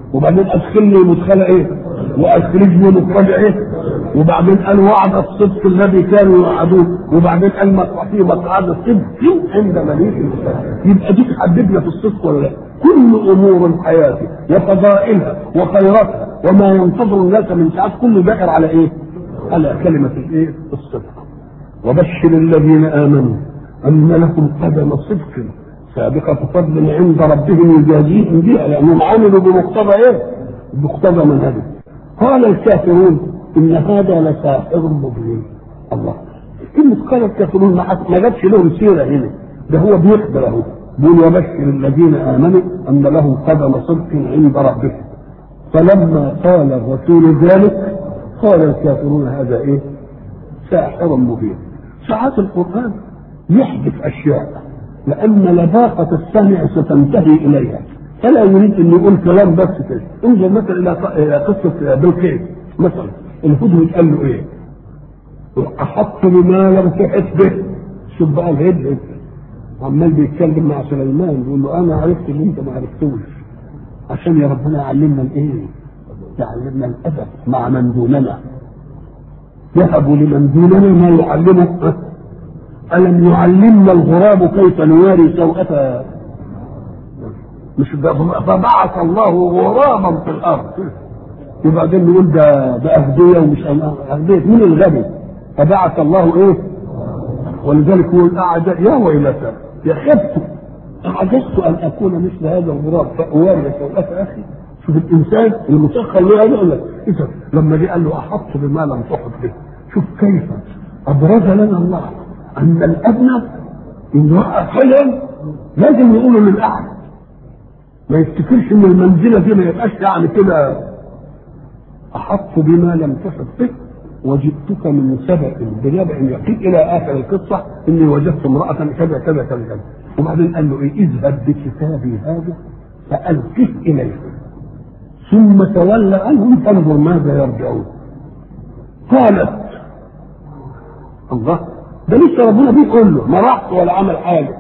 وبعدين ادخلني مدخل ايه واخرجني مخرج ايه وبعدين قال وعد الصدق الذي كانوا يوعدون وبعدين قال مقعدي مقعد الصدق عند مليك يبقى دي تحددنا في الصدق ولا لا كل امور حياتي وفضائلها وخيراتها وما ينتظر الناس من ساعات كله داخل على ايه؟ على كلمه الايه؟ الصدق وبشر الذين امنوا ان لهم قدم صدق سابقة فضل عند ربهم يجازيهم بها لأنهم عملوا بمقتضى إيه؟ بمقتضى منهجه. قال الكافرون إن هذا لساحر مبين. الله. كلمة قال الكافرون ما جابش لهم سيرة هنا. ده هو بيخبر أهو. بيقول وبشر الذين آمنوا أن لهم قدم صدق عند ربهم. فلما قال الرسول ذلك قال الكافرون هذا إيه؟ ساحر مبين. ساعات القرآن يحدث أشياء لأن لباقة السامع ستنتهي إليها فلا يريد أن يقول كلام بس كده انظر مثلا إلى قصة بلقيس مثلا الهدهد قال له إيه؟ أحط بما لم تحس به شوف بقى الهدهد عمال بيتكلم مع سليمان يقول له أنا عرفت اللي أنت ما عرفتوش عشان يا ربنا يعلمنا الإيه؟ يعلمنا الأدب مع من دوننا يهب لمن دوننا ما يعلمه ألم يعلمنا الغراب كيف نواري سوءة مش فبعث الله غرابا في الأرض وبعدين نقول ده ده أهدية ومش أهدية مين الغبي فبعث الله إيه ولذلك يقول أعجب يا ويلتى يا خفت أعجزت أن أكون مثل هذا الغراب فأواري سوءة أخي شوف الإنسان المسخر له يقول لك إذا لما جه قال له أحط بما لم تحط به شوف كيف أبرز لنا الله أن الأدنى إن رأى خيرا لازم يقوله للأعلى ما يفتكرش إن المنزلة دي ما يبقاش يعني كده أحط بما لم تحط به وجدتك من سبأ بنبأ يقين إلى آخر القصة إني وجدت امرأة كذا كذا كذا كذا وبعدين قال له إيه اذهب بكتابي هذا فألقه إليه ثم تولى عنهم فانظر ماذا يرجعون قالت الله ده لسه ربنا بيقول له ما راحش ولا عمل حاجه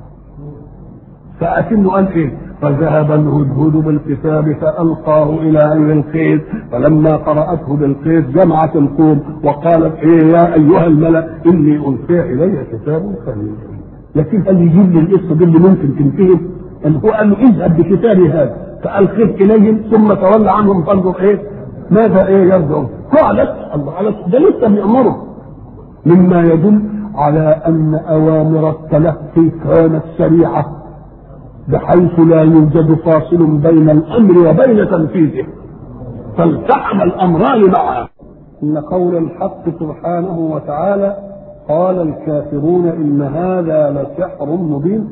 فأتمه قال ايه فذهب الهدهد بالكتاب فألقاه إلى أي القيس فلما قرأته بالقيس جمعت القوم وقالت إيه يا أيها الملأ إني ألقي إلي كتاب كريم لكن قال يجيب لي القصة دي اللي ممكن تنتهي أن هو قال له اذهب بكتابي هذا فألقيه إليهم ثم تولى عنهم فانظر إيه ماذا إيه يرجعون قالت الله قالت ده لسه بيأمره مما يدل على أن أوامر التلقي كانت سريعة بحيث لا يوجد فاصل بين الأمر وبين تنفيذه فالتحم الأمران معا إن قول الحق سبحانه وتعالى قال الكافرون إن هذا لسحر مبين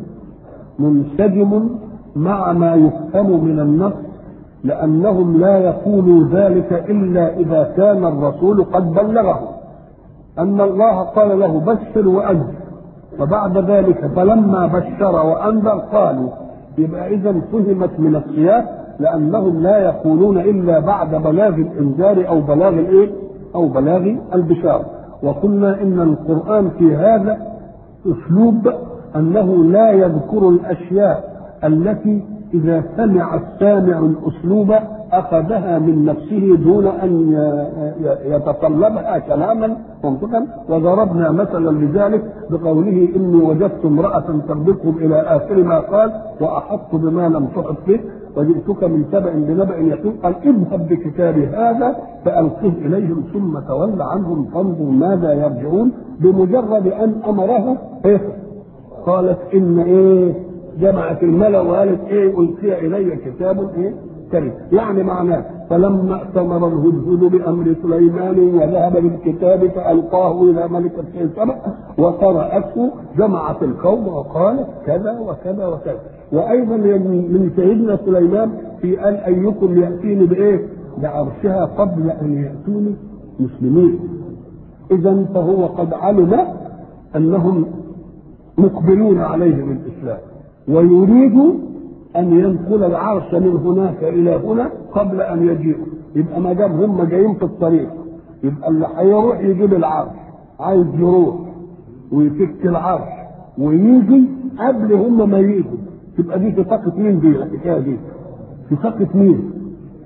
منسجم مع ما يفهم من النص لأنهم لا يقولوا ذلك إلا إذا كان الرسول قد بلغه أن الله قال له بشر وأنذر وبعد ذلك فلما بشر وأنذر قالوا يبقى إذا فهمت من السياق لأنهم لا يقولون إلا بعد بلاغ الإنذار أو بلاغ الإيه؟ أو بلاغ البشارة وقلنا إن القرآن في هذا أسلوب أنه لا يذكر الأشياء التي إذا سمع السامع الأسلوب أخذها من نفسه دون أن يتطلبها كلاما منطقا وضربنا مثلا لذلك بقوله إني وجدت امرأة تربطهم إلى آخر ما قال وأحط بما لم تحط به وجئتك من سبأ بنبأ يقين قال اذهب بكتابي هذا فألقه إليهم ثم تول عنهم فانظر ماذا يرجعون بمجرد أن أمره إيه قالت إن إيه جمعت الملا وقالت إيه ألقي إلي كتاب إيه كريم يعني معناه فلما ائتمر الهدهد بامر سليمان وذهب بالكتاب فالقاه الى ملكه سبأ وقرأته جمعت القوم وقالت كذا وكذا وكذا وايضا من سيدنا سليمان في قال ايكم ياتيني بايه؟ بعرشها قبل ان ياتوني مسلمين اذا فهو قد علم انهم مقبلون عليه بالاسلام ويريد أن ينقل العرش من هناك إلى هنا قبل أن يجيئوا يبقى ما دام هم جايين في الطريق يبقى اللي هيروح يجيب العرش عايز يروح ويفك العرش ويجي قبل هم ما يجوا تبقى دي في طاقة مين دي الحكاية دي؟ في طاقة مين؟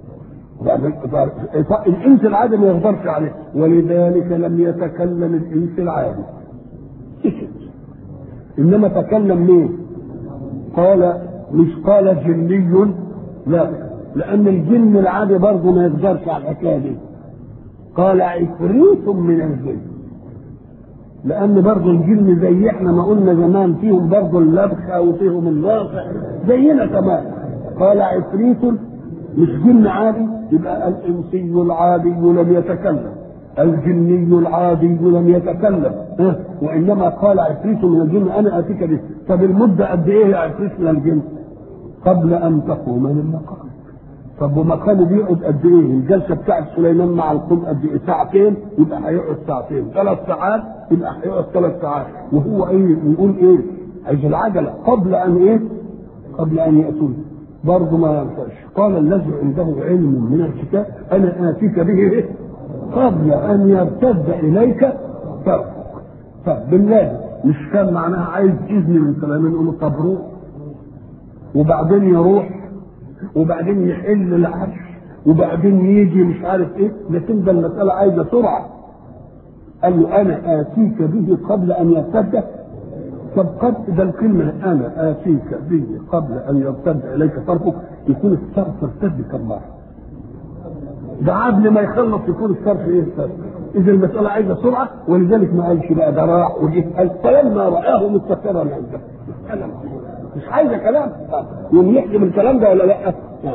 الانس العادي ما يقدرش عليه ولذلك لم يتكلم الانس العادي سكت انما تكلم مين قال مش قال جني لا لان الجن العادي برضه ما يقدرش على الحكايه دي قال عفريت من الجن لان برضه الجن زي احنا ما قلنا زمان فيهم برضه اللبخه وفيهم الواقع زينا كمان قال عفريت مش جن عادي يبقى الانسي العادي لم يتكلم الجني العادي لم يتكلم ها؟ وانما قال عفريت من الجن انا اتيك به طب المده قد ايه يا عفريت من الجن قبل ان تقوم من مقام طب ومقامه بيقعد قد ايه الجلسه بتاعت سليمان مع القوم قد ايه ساعتين يبقى هيقعد ساعتين ثلاث ساعات يبقى هيقعد ثلاث ساعات وهو ايه يقول ايه عايز العجله قبل ان ايه قبل ان ياتون برضه ما ينفعش قال الذي عنده علم من الكتاب انا اتيك به إيه؟ قبل ان يرتد اليك طرفك طب بالله مش كان معناها عايز اذن من سليمان يقول له طب روح وبعدين يروح وبعدين يحل العرش وبعدين يجي مش عارف ايه لكن ده المساله عايزه سرعه قال له انا اتيك به قبل ان يرتد طب قد ده الكلمه انا اتيك به قبل ان يرتد اليك طرفك يكون الطرف ارتد كم مره ده قبل ما يخلص يكون الصرف ايه الصرف اذا المساله عايزه سرعه ولذلك ما قالش بقى ده راح وجه قال فلما راه مستقرا عنده مش عايزه كلام يوم يحكم الكلام ده ولا لا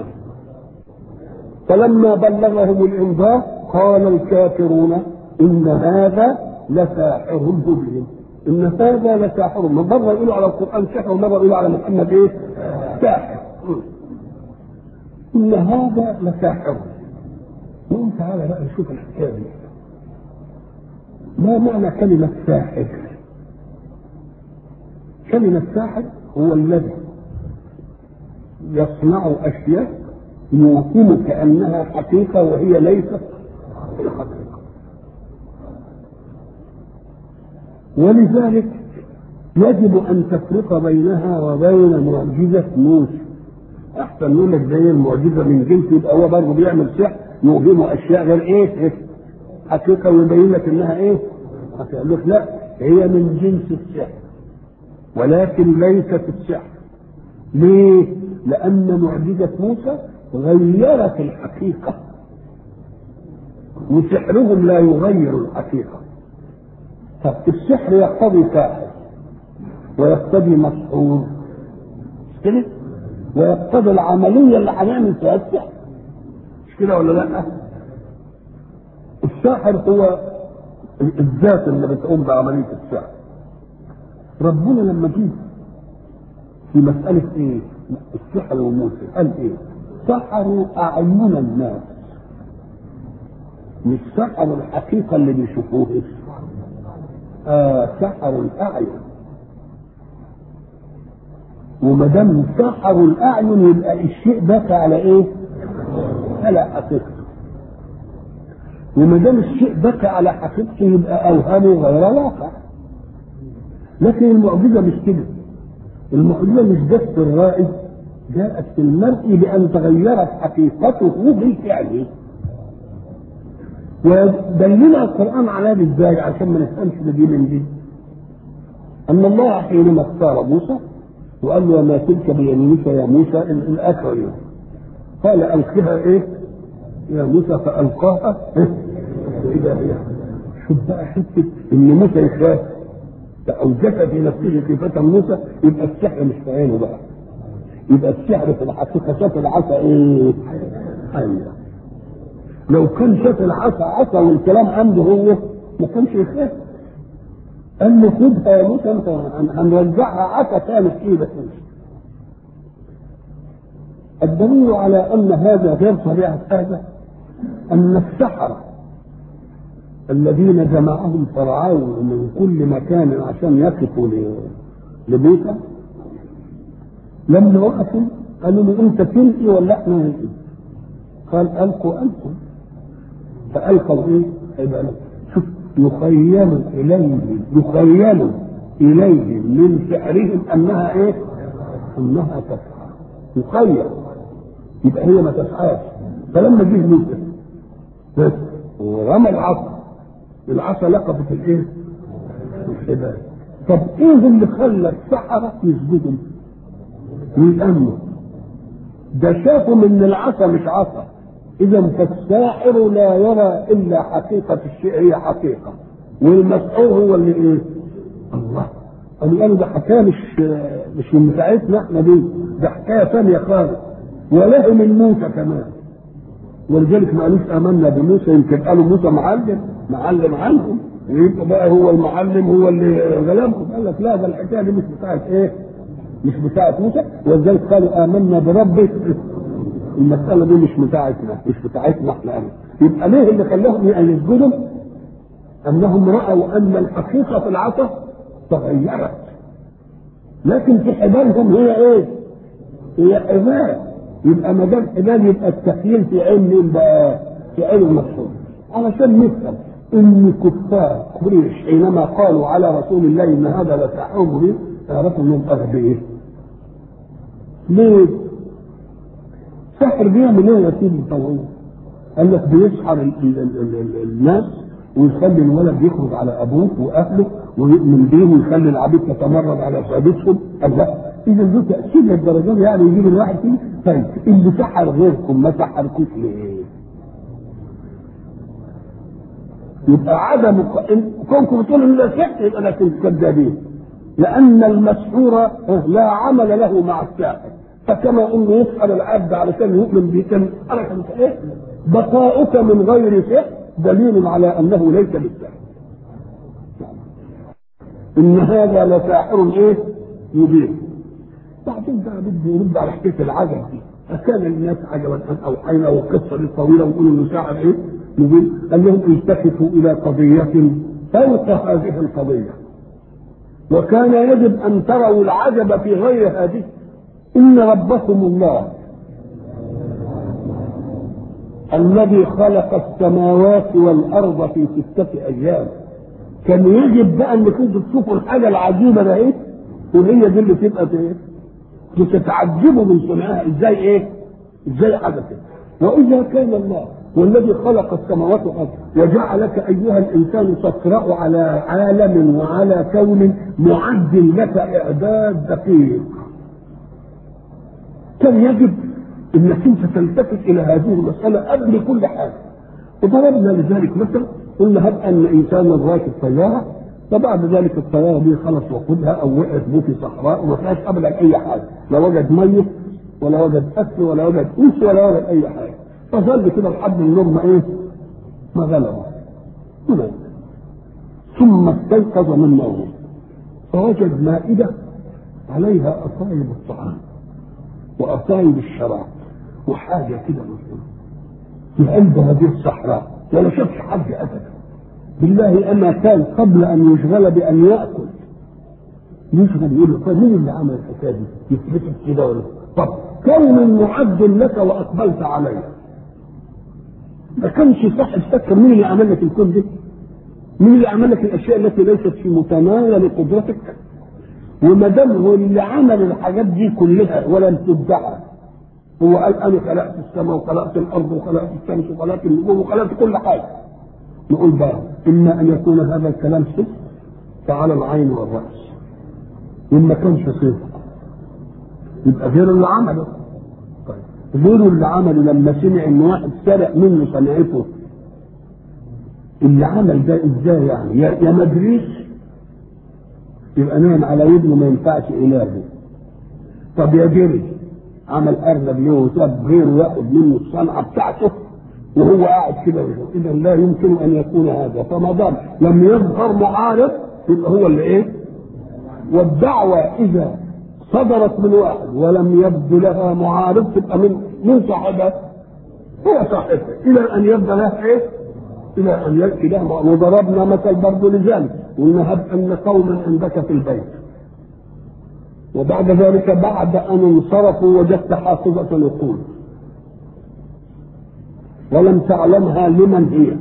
فلما بلغهم الانذار قال الكافرون ان هذا لساحر مبين ان هذا لساحر من مره يقولوا على القران سحر ومره يقولوا على محمد ايه ساحر ان هذا لساحر نقول تعالى بقى نشوف الحكايه دي ما معنى كلمه ساحر كلمه ساحر هو الذي يصنع اشياء يوهم كانها حقيقه وهي ليست الحقيقه ولذلك يجب ان تفرق بينها وبين معجزه موسى احسن يقول لك زي المعجزه من جنس يبقى هو برضه بيعمل سحر يوهم اشياء غير ايه حقيقه ويبين لك انها ايه قال لك لا هي من جنس السحر ولكن ليست السحر ليه لان معجزه موسى غيرت الحقيقه وسحرهم لا يغير الحقيقه طب السحر يقتضي ساحر ويقتضي مسحور مش كده ويقتضي العمليه اللي هنعمل فيها السحر مش كده ولا لا الساحر هو الذات اللي بتقوم بعمليه السحر ربنا لما جه في مسألة إيه؟ السحر وموسى قال إيه؟ سحروا أعين الناس مش سحروا الحقيقة اللي بيشوفوها آه سحروا الأعين وما دام سحروا الأعين يبقى الشيء بكى على إيه؟ على حقيقته وما دام الشيء بكى على حقيقته يبقى أوهامه غير واقع لكن المعجزة مش كده المعجزة مش بس الرائد جاءت في المرء بأن تغيرت حقيقته بالفعل ودلنا القرآن على هذا ازاي عشان ما نفهمش ده دي من دي أن الله حينما اختار موسى وقال له وما تلك بيمينك يا موسى الأكرم قال ألقها إيه يا موسى فألقاها إذا هي شوف بقى حتة إن موسى يخاف أوجد في نفسه خيفة موسى يبقى السحر مش في عينه بقى يبقى السحر في الحقيقة شاف العصا إيه؟ أيوه لو كان شاف العصا عصا والكلام عنده هو ما كانش يخاف قال له خدها يا موسى انت هنرجعها عصا كانت في ايدك الدليل على ان هذا غير طبيعه هذا ان السحره الذين جمعهم فرعون من كل مكان عشان يقفوا لموسى لما وقفوا قالوا له انت تلقي ولا احنا نلقي؟ قال القوا انتم فالقوا ايه؟ هيبقى شوف يخيل اليه يخيل اليهم من سحرهم انها ايه؟ انها تسعى يخيل يبقى هي ما تسعاش فلما جه موسى ورمى العصا العصا لقطت الايه؟ الحبال طب ايه اللي خلى السحرة يسجدوا ويأمنوا ده شافوا من العصا مش عصا اذا فالساحر لا يرى الا حقيقة الشيء هي حقيقة والمسحور هو اللي ايه الله قالوا قالوا ده حكايه مش مش من بتاعتنا احنا دي ده حكايه ثانيه خالص ولهم الموسى كمان ولذلك ما قالوش امنا بموسى يمكن قالوا موسى معلم معلم عنهم ويبقى بقى هو المعلم هو اللي غلبهم قال لك لا ده الحكايه دي مش بتاعت ايه؟ مش بتاعت موسى ولذلك قالوا امنا بربك المساله دي مش بتاعتنا مش بتاعتنا احنا أبدا. يبقى ليه اللي خلاهم يسجدوا؟ انهم راوا ان الحقيقه في العصا تغيرت لكن في حبالهم هي ايه؟ هي حبال يبقى ما دام حبال يبقى التخيل في علم مين بقى؟ في علم المقصود علشان نفهم ان كفار قريش حينما قالوا على رسول الله ان هذا لساحر مبين عرفوا انهم اغبياء ليه؟ سحر بيعمل ايه يا سيدي طويل؟ قال لك بيسحر ال- ال- ال- ال- الناس ويخلي الولد يخرج على ابوه واهله ويؤمن بيهم ويخلي العبيد تتمرد على سادتهم الله اذا له تاثير للدرجه دي يعني يجيب الواحد فيه طيب اللي سحر غيركم ما سحركوش ليه؟ يبقى عدم كونكم بتقولوا ان ده سحر يبقى لكن كذابين لان المسحور لا عمل له مع الساحر فكما انه يسحر العبد علشان يؤمن به كان حركه ايه؟ بقاؤك من غير سحر دليل على انه ليس بالسحر ان هذا لساحر ايه؟ يبين بعدين بقى بده يرد على حكايه العجب دي أكان الناس عجبا أن أوحينا والقصة دي طويلة ونقول إنه ساعة إيه؟ نقول قال لهم التفتوا إلى قضية فوق هذه القضية وكان يجب أن تروا العجب في غير هذه إن ربكم الله الذي خلق السماوات والأرض في ستة أيام كان يجب بقى ان كنتوا تشوفوا الحاجه العجيبه ده ايه وهي دي اللي تبقى ايه بتتعجبوا من صنعها ازاي ايه ازاي حدثت واذا كان الله والذي خلق السماوات والارض وجعلك ايها الانسان تقرا على عالم وعلى كون معد لك اعداد دقيق كان يجب انك انت تلتفت الى هذه المساله قبل كل حاجه وضربنا لذلك مثلا قلنا هب ان انسانا راكب طياره فبعد ذلك الطياره دي خلص وقودها او وقعت به في صحراء وما فيهاش ابدا اي حاجه لا وجد ميه ولا وجد اكل ولا وجد انس ولا وجد اي حاجه فظل كده لحد النوم ما ايه؟ ما غلبه هنا. ثم استيقظ من نومه فوجد مائده عليها اصايب الطعام واصايب الشراب وحاجه كده مثلا في قلب هذه الصحراء ولا شافش حد ابدا بالله اما كان قبل ان يشغل بان ياكل يشغل يقول له طيب مين اللي عمل الحكايه دي؟ يثبتك كده ولا طب كون معد لك واقبلت عليه ما كانش صح تفكر مين اللي عمل لك الكون دي؟ مين اللي عمل لك الاشياء التي ليست في متناول قدرتك؟ وما دام هو اللي عمل الحاجات دي كلها ولم تدعى هو قال انا خلقت السماء وخلقت الارض وخلقت الشمس وخلقت النجوم وخلقت كل حاجه نقول بقى اما ان يكون هذا الكلام صدق فعلى العين والراس وان ما كانش صدق يبقى غير اللي عمله طيب غيره اللي عمله لما سمع ان واحد سرق منه صنعته اللي عمل ده ازاي يعني يا يا مدريس يبقى نايم على ودنه ما ينفعش الهه طب يا جري عمل ارنب له وساب غيره ياخد منه الصنعه بتاعته وهو قاعد كده اذا لا يمكن ان يكون هذا فما دام لم يظهر معارض يبقى هو اللي ايه؟ والدعوه اذا صدرت من واحد ولم يبدو لها معارض تبقى من من صاحبها هو صاحبها الى ان يبدو لها ايه؟ الى ان ياتي لها وضربنا مثل برضه لذلك قلنا هب ان قوما عندك في البيت وبعد ذلك بعد ان انصرفوا وجدت حافظة العقول ولم تعلمها لمن هي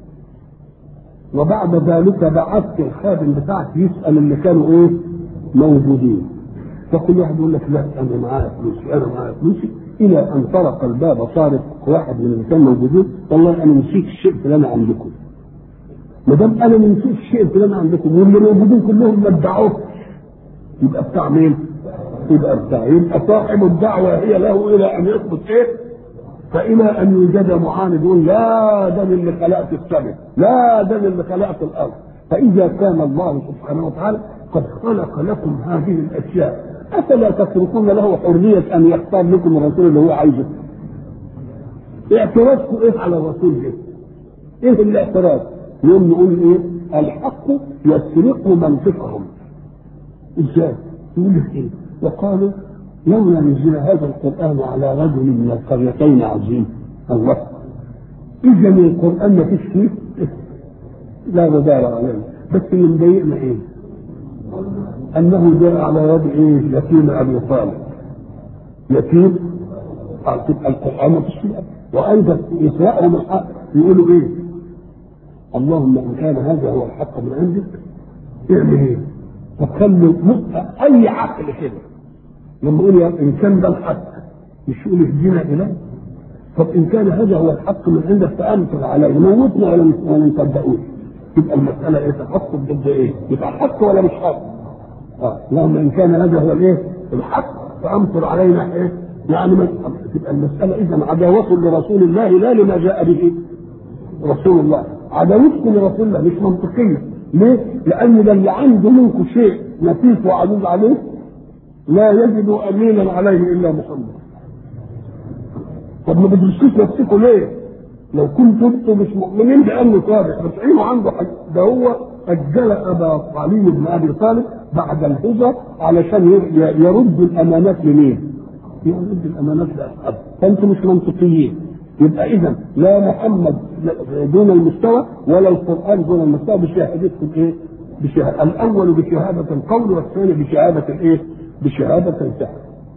وبعد ذلك بعثت الخادم بتاعك يسأل اللي كانوا ايه موجودين فكل واحد يقول لك لا انا معايا فلوسي انا معايا فلوسي الى ان طرق الباب صارت واحد من اللي كانوا موجودين والله انا نسيت الشيء الفلاني عندكم ما دام انا نسيت الشيء الفلاني عندكم واللي موجودين كلهم ما ادعوه يبقى بتاع مين؟ يبقى بتاع يبقى صاحب الدعوه هي له الى ان يثبت ايه؟ فإلى أن يوجد معاند يقول لا ده اللي خلقت السماء لا ده اللي خلقت الأرض فإذا كان الله سبحانه وتعالى قد خلق لكم هذه الأشياء أفلا تتركون له حرية أن يختار لكم الرسول اللي هو عايزه اعتراضكم إيه على الرسول ده إيه الاعتراض يوم نقول إيه الحق يسرق منطقهم إزاي يقول إيه وقالوا لولا نزل هذا القرآن على رجل من القريتين عظيم الله إذا القرآن ما فيش فيه لا غبار عليه بس اللي مضايقنا إيه؟ أنه جاء على يد إيه؟ يتيم أبي طالب يتيم تبقى القرآن ما فيش فيه وأيضا يسرقهم الحق يقولوا إيه؟ اللهم إن كان هذا هو الحق من عندك اعمل إيه؟ فخلوا أي عقل كده لما يقول ان كان ده الحق مش يقول اهدنا اليه طب ان كان هذا هو الحق من عندك فامطر عليه موتنا ولا ولا نصدقوش يبقى المساله ايه تحكم ضد ايه؟ يبقى حق ولا مش حق؟ اه اللهم ان كان هذا هو الايه؟ الحق فامطر علينا ايه؟ يعني من تبقى المساله اذا عداوه لرسول الله لا لما جاء به رسول الله عداوتكم لرسول الله مش منطقيه ليه؟ لان ده اللي عنده منكم شيء نفيس وعزيز عليه لا يجد امينا عليه الا محمد طب ما بتدرسوش نفسكم ليه؟ لو كنتم انتم مش مؤمنين بانه صادق بس عينه عنده حاجة ده هو اجل ابا علي بن ابي طالب بعد الهجره علشان يرد الامانات لمين؟ يرد الامانات لاصحابه فانتم مش منطقيين يبقى اذا لا محمد دون المستوى ولا القران دون المستوى بشهادتكم ايه؟ بشهادة الاول بشهاده القول والثاني بشهاده الايه؟ بشهادة الفعل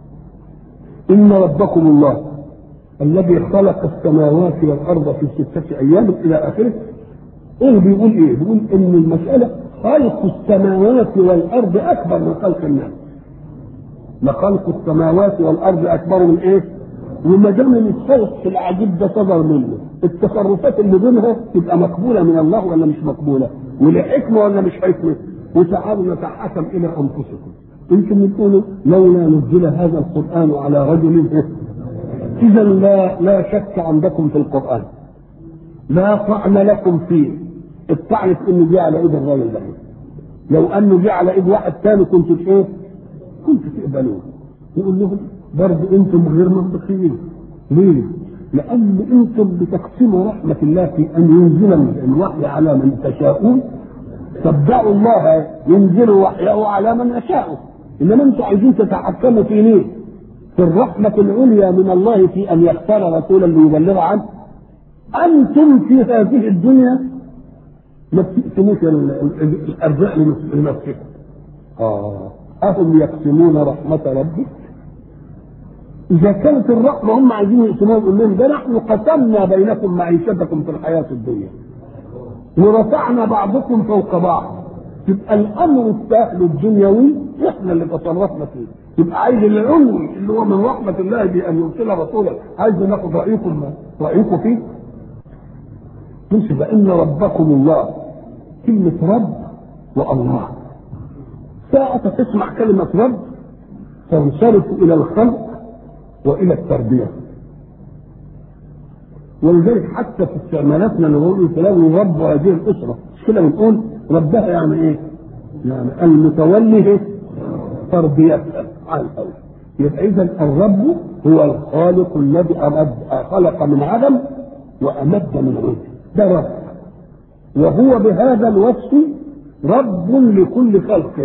إن ربكم الله الذي خلق السماوات والأرض في ستة أيام إلى آخره إيه بيقول إيه؟ بيقول إن المسألة خلق السماوات والأرض أكبر من خلق الناس لخلق السماوات والأرض أكبر من إيه؟ وما دام الصوت العجيب ده صدر منه التصرفات اللي بينها تبقى مقبولة من الله ولا مش مقبولة؟ ولحكمة ولا مش حكمة؟ وتعالوا نتحكم إلى أنفسكم يمكن تقولوا لولا نزل هذا القرآن على رجل إذا لا لا شك عندكم في القرآن لا طعن لكم فيه الطعن في انه جه على ايد الراجل ده لو انه جه على ايد واحد ثاني كنتوا ايه؟ كنتوا تقبلوه يقول لهم برضه انتم غير منطقيين ليه؟ لان انتم بتقسموا رحمه الله في ان ينزل الوحي على من تشاءون تبدأوا الله ينزل وحيه على من يشاء انما انتم عايزين تتحكموا في ليه؟ في الرحمة العليا من الله في أن يختار رسولا ليبلغ عنه أنتم في هذه الدنيا ما بتقسموش الأرزاق لنفسكم آه أهم يقسمون رحمة ربك إذا كانت الرحمة هم عايزين يقسموها يقول لهم ده نحن قسمنا بينكم معيشتكم في الحياة الدنيا ورفعنا بعضكم فوق بعض يبقى الامر السهل الدنيوي احنا اللي تصرفنا فيه يبقى عايز العلو اللي هو من رحمه الله بان يرسل رسولا عايز ناخد رايكم رايكم فيه تنسب ان ربكم الله كلمه رب والله ساعة تسمع كلمة رب تنصرف إلى الخلق وإلى التربية ولذلك حتى في استعمالاتنا نقول فلان رب هذه الأسرة مش كده بنقول ربها يعني ايه؟ يعني المتولي تربيتها على الاول يبقى اذا الرب هو الخالق الذي أمد خلق من عدم وامد من عدم ده رب وهو بهذا الوصف رب لكل خلقه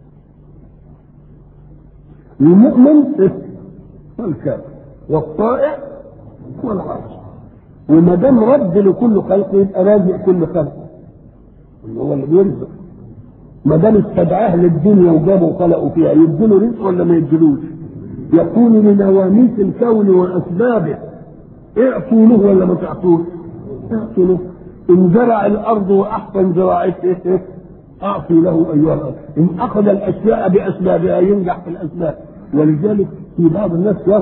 المؤمن والكافر والطائع والعاصي وما دام رب لكل خلق يبقى رازق كل خلق هو اللي بيرزق ما دام استدعاه للدنيا وجابه وخلقوا فيها يديله رزق ولا ما يديلوش؟ يكون لنواميس الكون واسبابه اعطوا له ولا ما تعطوش؟ اعطوا له ان زرع الارض واحسن زراعته اعطوا له ايها الارض ان اخذ الاشياء باسبابها ينجح في الاسباب ولذلك في بعض الناس يرى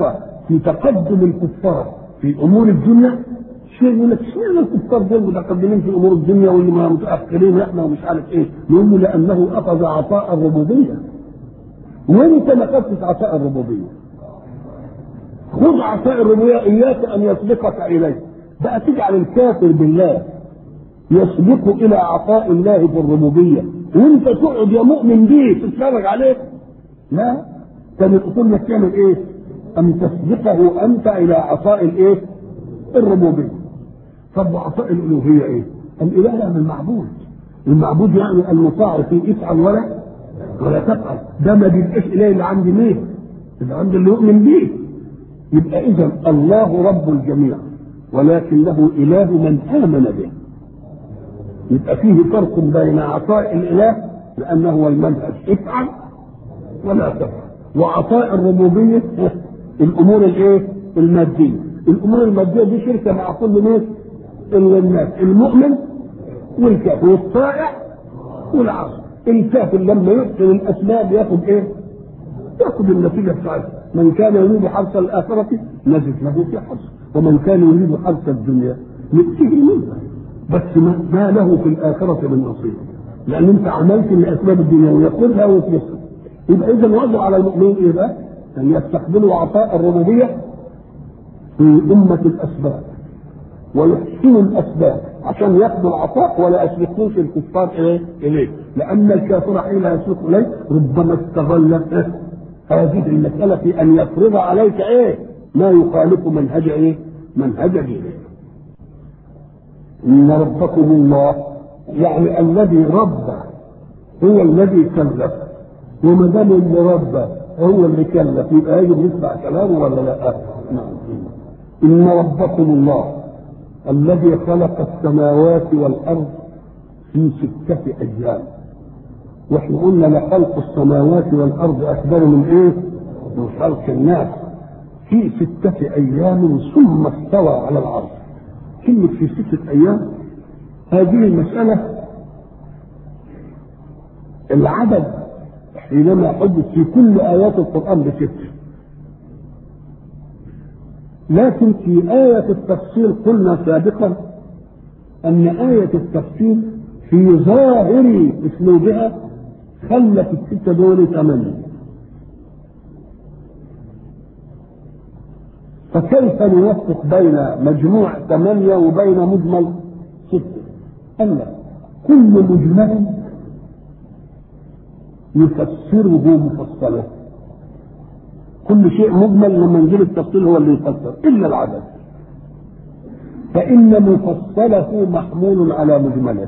في تقدم الكفار في امور الدنيا شيء يقول لك اشمعنى الكفار دول متقدمين في امور الدنيا واللي ما متاخرين احنا ومش عارف ايه نقول له لانه اخذ عطاء الربوبيه وانت ما خدتش عطاء الربوبيه خذ عطاء الربوبيه اياك ان يسبقك اليه بقى تجعل الكافر بالله يسبق الى عطاء الله في الربوبيه وانت تقعد يا مؤمن بيه تتفرج عليه لا كان يقول لك تعمل ايه؟ ان تسبقه انت الى عطاء الايه؟ الربوبيه. طب وعطاء الالوهيه ايه؟ الاله يعني المعبود. المعبود يعني المطاع في افعل ولا ولا تفعل، ده ما بيبقاش اله اللي عند مين؟ اللي عند اللي يؤمن بيه. يبقى اذا الله رب الجميع ولكنه اله من امن به. يبقى فيه فرق بين عطاء الاله لانه هو المنهج افعل ولا تفعل وعطاء الربوبيه الامور الايه؟ الماديه الامور الماديه دي شركه مع كل ناس الناس المؤمن والكافر والطائع والعاصي الكافر لما يحسن الاسباب ياخد ايه؟ ياخد النتيجه بتاعتها من كان يريد حرث الاخره نجد له في حرث ومن كان يريد حرث الدنيا نؤتيه منها بس ما, ما له في الآخرة من نصيب لأن أنت عملت لأسباب الدنيا ويقولها وتبصر يبقى إذا واجب على المؤمنين إيه بقى؟ أن يستقبلوا عطاء الربوبية في أمة الأسباب ويحسنوا الأسباب عشان ياخذوا العطاء ولا يسبقوش الكفار إيه؟ إليه لأن الكافر حين يسبق إليه ربما استغل هذه المسألة في أن يفرض عليك إيه؟ ما يخالف منهج إيه؟ منهج دينك إن ربكم الله يعني الذي ربى هو الذي كلف وما دام اللي ربى هو اللي كلف يبقى يجب نسمع كلامه ولا لا؟ نعم إن ربكم الله الذي خلق السماوات والأرض في ستة أيام واحنا قلنا لخلق السماوات والأرض أكبر من إيه؟ من خلق الناس في ستة أيام ثم استوى على العرش كلمة في ستة أيام هذه المسألة العدد حينما حدث في كل آيات القرآن بستة لكن في آية التفصيل قلنا سابقا أن آية التفصيل في ظاهر أسلوبها خلت الستة دول ثمانية فكيف نوفق بين مجموع ثمانية وبين مجمل ستة؟ قال لا كل مجمل يفسره مفصلا كل شيء مجمل لما نجيب التفصيل هو اللي يفسر إلا العدد فإن مفصله محمول على مجمله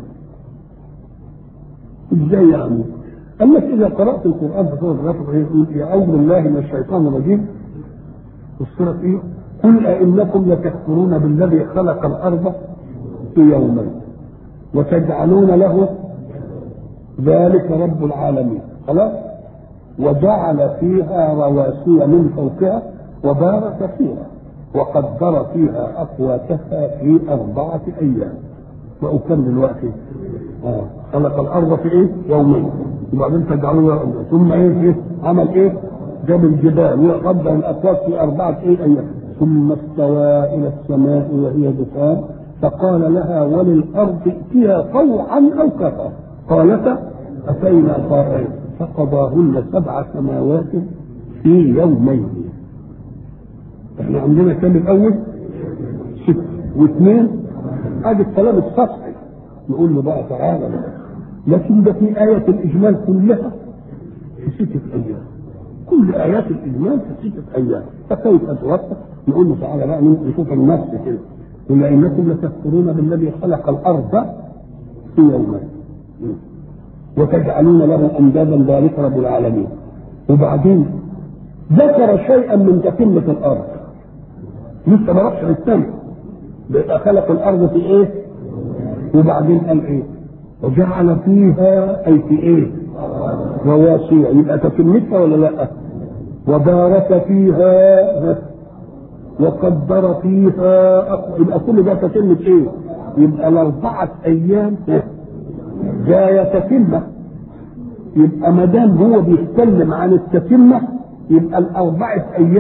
ازاي يعني؟ قال لك إذا قرأت القرآن في سورة الغافر يقول أعوذ بالله من الشيطان الرجيم السورة إيه؟ قل أئنكم لتكفرون بالذي خلق الأرض في يومين وتجعلون له ذلك رب العالمين خلاص وجعل فيها رواسي من فوقها وبارك فيها وقدر فيها أقواتها في أربعة أيام وأكمل دلوقتي آه. خلق الأرض في إيه؟ يومين وبعدين تجعلون ثم إيه إيه؟ عمل إيه؟ جاب الجبال وقدر الأقوات في أربعة إيه أيام ثم استوى إلى السماء وهي دخان فقال لها وللأرض ائتيها طوعا أو كفرا قالتا أتينا طائعين فقضاهن سبع سماوات في يومين احنا عندنا كام الأول؟ ست واثنين ادي الكلام السطحي نقول له بقى تعالى بقى لكن ده في آية الإجمال كلها في ستة أيام كل آيات الإجمال في ستة أيام فكيف توفق؟ نقول له تعالى بقى نشوف النص كده قل إنكم لتكفرون بالذي خلق الأرض في يومين وتجعلون له أندادا ذلك رب العالمين وبعدين ذكر شيئا من تتمة الأرض لسه ما راحش للسماء بيبقى خلق الأرض في إيه؟ وبعدين قال إيه؟ وجعل فيها أي في إيه؟ رواسي يبقى تتمتها ولا لا؟ وبارك فيها وقدر فيها يبقى كل ده تتمة ايه؟ يبقى الأربعة أيام جاية تتمة يبقى ما دام هو بيتكلم عن التتمة يبقى الأربعة أيام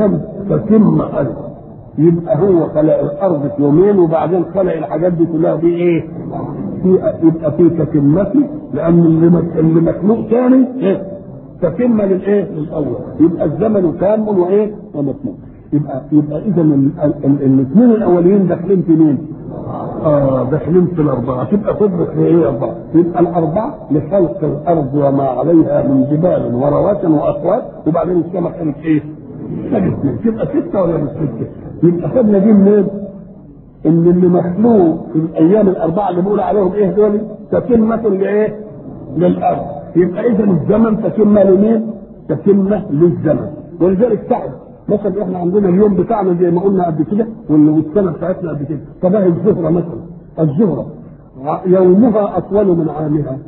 تتم خلقه يبقى هو خلق الارض في يومين وبعدين خلق الحاجات دي كلها في ايه؟ في يبقى في تتمته لان اللي مك- اللي مخلوق ثاني ايه؟ تتمه للايه؟ للاول يبقى الزمن تام وايه؟ ومتموم يبقى يبقى اذا الاثنين الاولين داخلين في مين؟ اه داخلين في الاربعه تبقى تدرك هي ايه اربعه؟ يبقى الاربعه لخلق الارض وما عليها من جبال ورواسي واصوات وبعدين السماء كانت ايه؟ كانت اثنين تبقى سته ولا مش سته؟ يبقى خدنا دي منين؟ ان اللي مخلوق في الايام الاربعه اللي بيقول عليهم ايه دول؟ تتمه لايه؟ للارض يبقى اذا الزمن تتمه لمين؟ تتمه للزمن ولذلك تعب مثلا احنا عندنا اليوم بتاعنا زي ما قلنا قبل كده وال- والسنه بتاعتنا قبل كده طب اهي الزهره مثلا الزهره ع- يومها اطول من عامها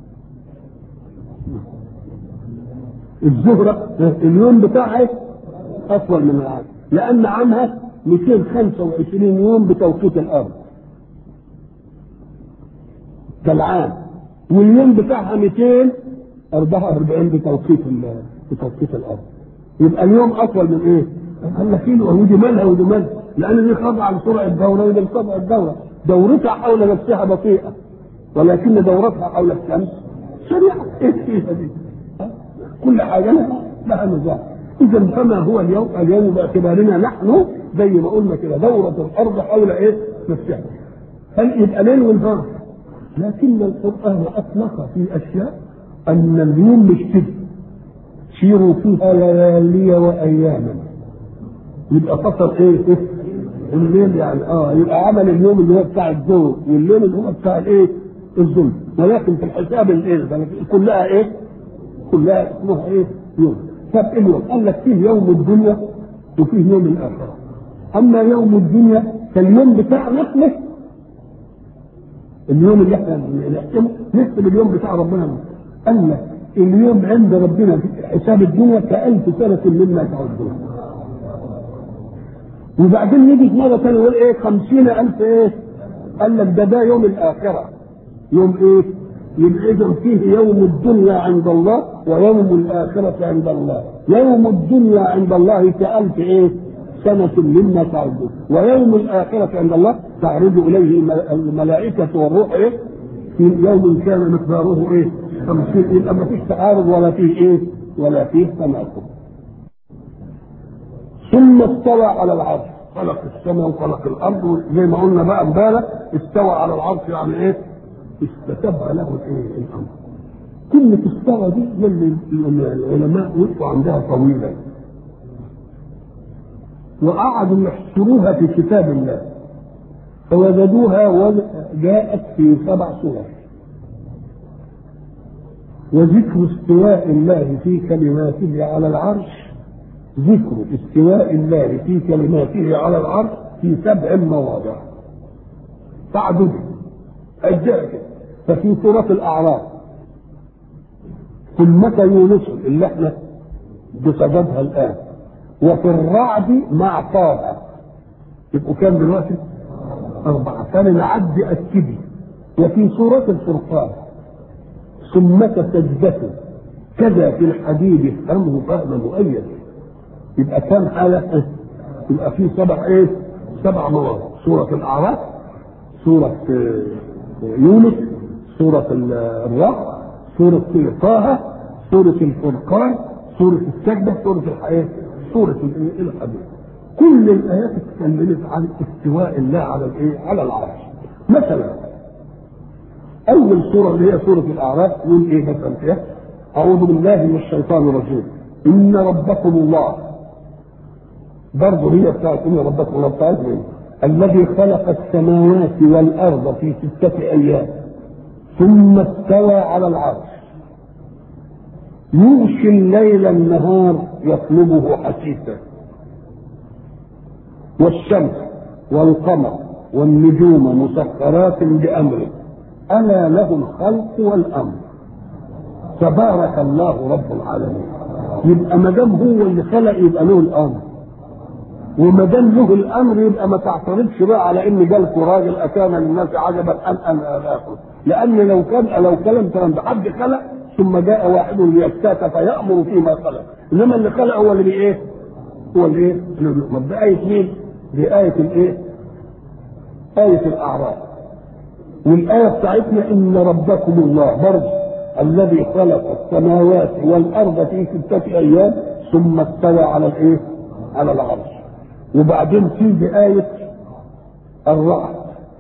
الزهره اليوم بتاعها اطول من العام لان عامها 225 يوم بتوقيت الارض ده العام واليوم بتاعها 244 بتوقيت ال- بتوقيت الارض يبقى اليوم اطول من ايه؟ قال لك ايه ودي مالها ودي مالها لان دي خاضعه لسرعه الدوره ودي خاضعه الدوره دورتها حول نفسها بطيئه ولكن دورتها حول الشمس سريعه ايه فيها دي؟ ها؟ كل حاجه لها لها نظام اذا فما هو اليوم؟ اليوم باعتبارنا نحن زي ما قلنا كده دوره الارض حول ايه؟ نفسها هل يبقى ليل ونهار لكن القرآن أطلق في أشياء أن اليوم مش كده سيروا فيها ليالي وأياما يبقى فصل إيه؟ إيه؟ الليل يعني اه يبقى عمل اليوم اللي هو بتاع الظهر والليل اللي هو بتاع الايه؟ الظهر ولكن في الحساب الايه؟ كلها ايه؟ كلها اسمها ايه؟ يوم طب ايه اليوم؟ قال لك فيه يوم الدنيا وفيه يوم الاخره اما يوم الدنيا فاليوم بتاع نحن اليوم اللي احنا نحسبه نحسب اليوم بتاع ربنا قال لك اليوم عند ربنا في حساب الدنيا كألف سنة مما تعدون وبعدين نيجي مرة ثانية نقول ايه خمسين ألف ايه قال لك ده ده يوم الآخرة يوم ايه يبقى إذا فيه يوم الدنيا عند الله ويوم الآخرة عند الله يوم الدنيا عند الله كألف ايه سنة مما تعدون ويوم الآخرة عند الله تعرض إليه الملائكة والروح إيه؟ في يوم كان مقداره إيه؟ خمسين يبقى ما فيش تعارض ولا فيه إيه؟ ولا فيه تناقض. ثم استوى على العرش خلق السماء وخلق الأرض زي ما قلنا بقى امبارح استوى على العرش يعني إيه؟ استتب له الإيه؟ الأمر. كلمة استوى دي اللي العلماء وقفوا عندها طويلا. وقعدوا يحصروها في كتاب الله فوجدوها وجاءت في سبع سور وذكر استواء الله في كلماته على العرش ذكر استواء الله في كلماته على العرش في سبع مواضع تعدد أجزاء ففي سورة الأعراف ثمة يونس اللي احنا بصددها الآن وفي الرعد مع طه يبقوا كام دلوقتي؟ أربعة فلنعد أكدي وفي سورة الفرقان ثم سجدة كذا في الحديد افهمه فهما مؤيد يبقى كام حالة؟ يبقى في سبع ايه؟ سبع مواضع سورة الأعراف سورة يونس سورة الرعد سورة طه سورة الفرقان سورة السجدة سورة الحياة سورة الحديث كل الآيات اتكلمت عن استواء الله على الايه؟ على العرش مثلا أول سورة اللي هي سورة الأعراف يقول إيه مثلا فيها؟ أعوذ بالله من الشيطان الرجيم إن ربكم الله برضه هي بتاعت إن ربكم الله بتاعت الذي خلق السماوات والأرض في ستة أيام ثم استوى على العرش يغشي الليل النهار يطلبه حثيثا والشمس والقمر والنجوم مسخرات بأمره ألا له الخلق والأمر تبارك الله رب العالمين يبقى ما دام هو اللي خلق يبقى له الأمر وما دام له الامر يبقى ما تعترضش بقى على ان جالكوا راجل اتانا للناس عجبا ان ان اخر لان لو كان لو كلام كلام حد خلق ثم جاء واحد ليفتات فيامر فيما خلق انما اللي خلق هو اللي ايه؟ هو الايه؟ اللي بيؤمر دي آية مين؟ دي آية الايه؟ آية الأعراف والآية بتاعتنا إن ربكم الله برضه الذي خلق السماوات والأرض في ستة أيام ثم استوى على الإيه؟ على العرش وبعدين تيجي آية الرعد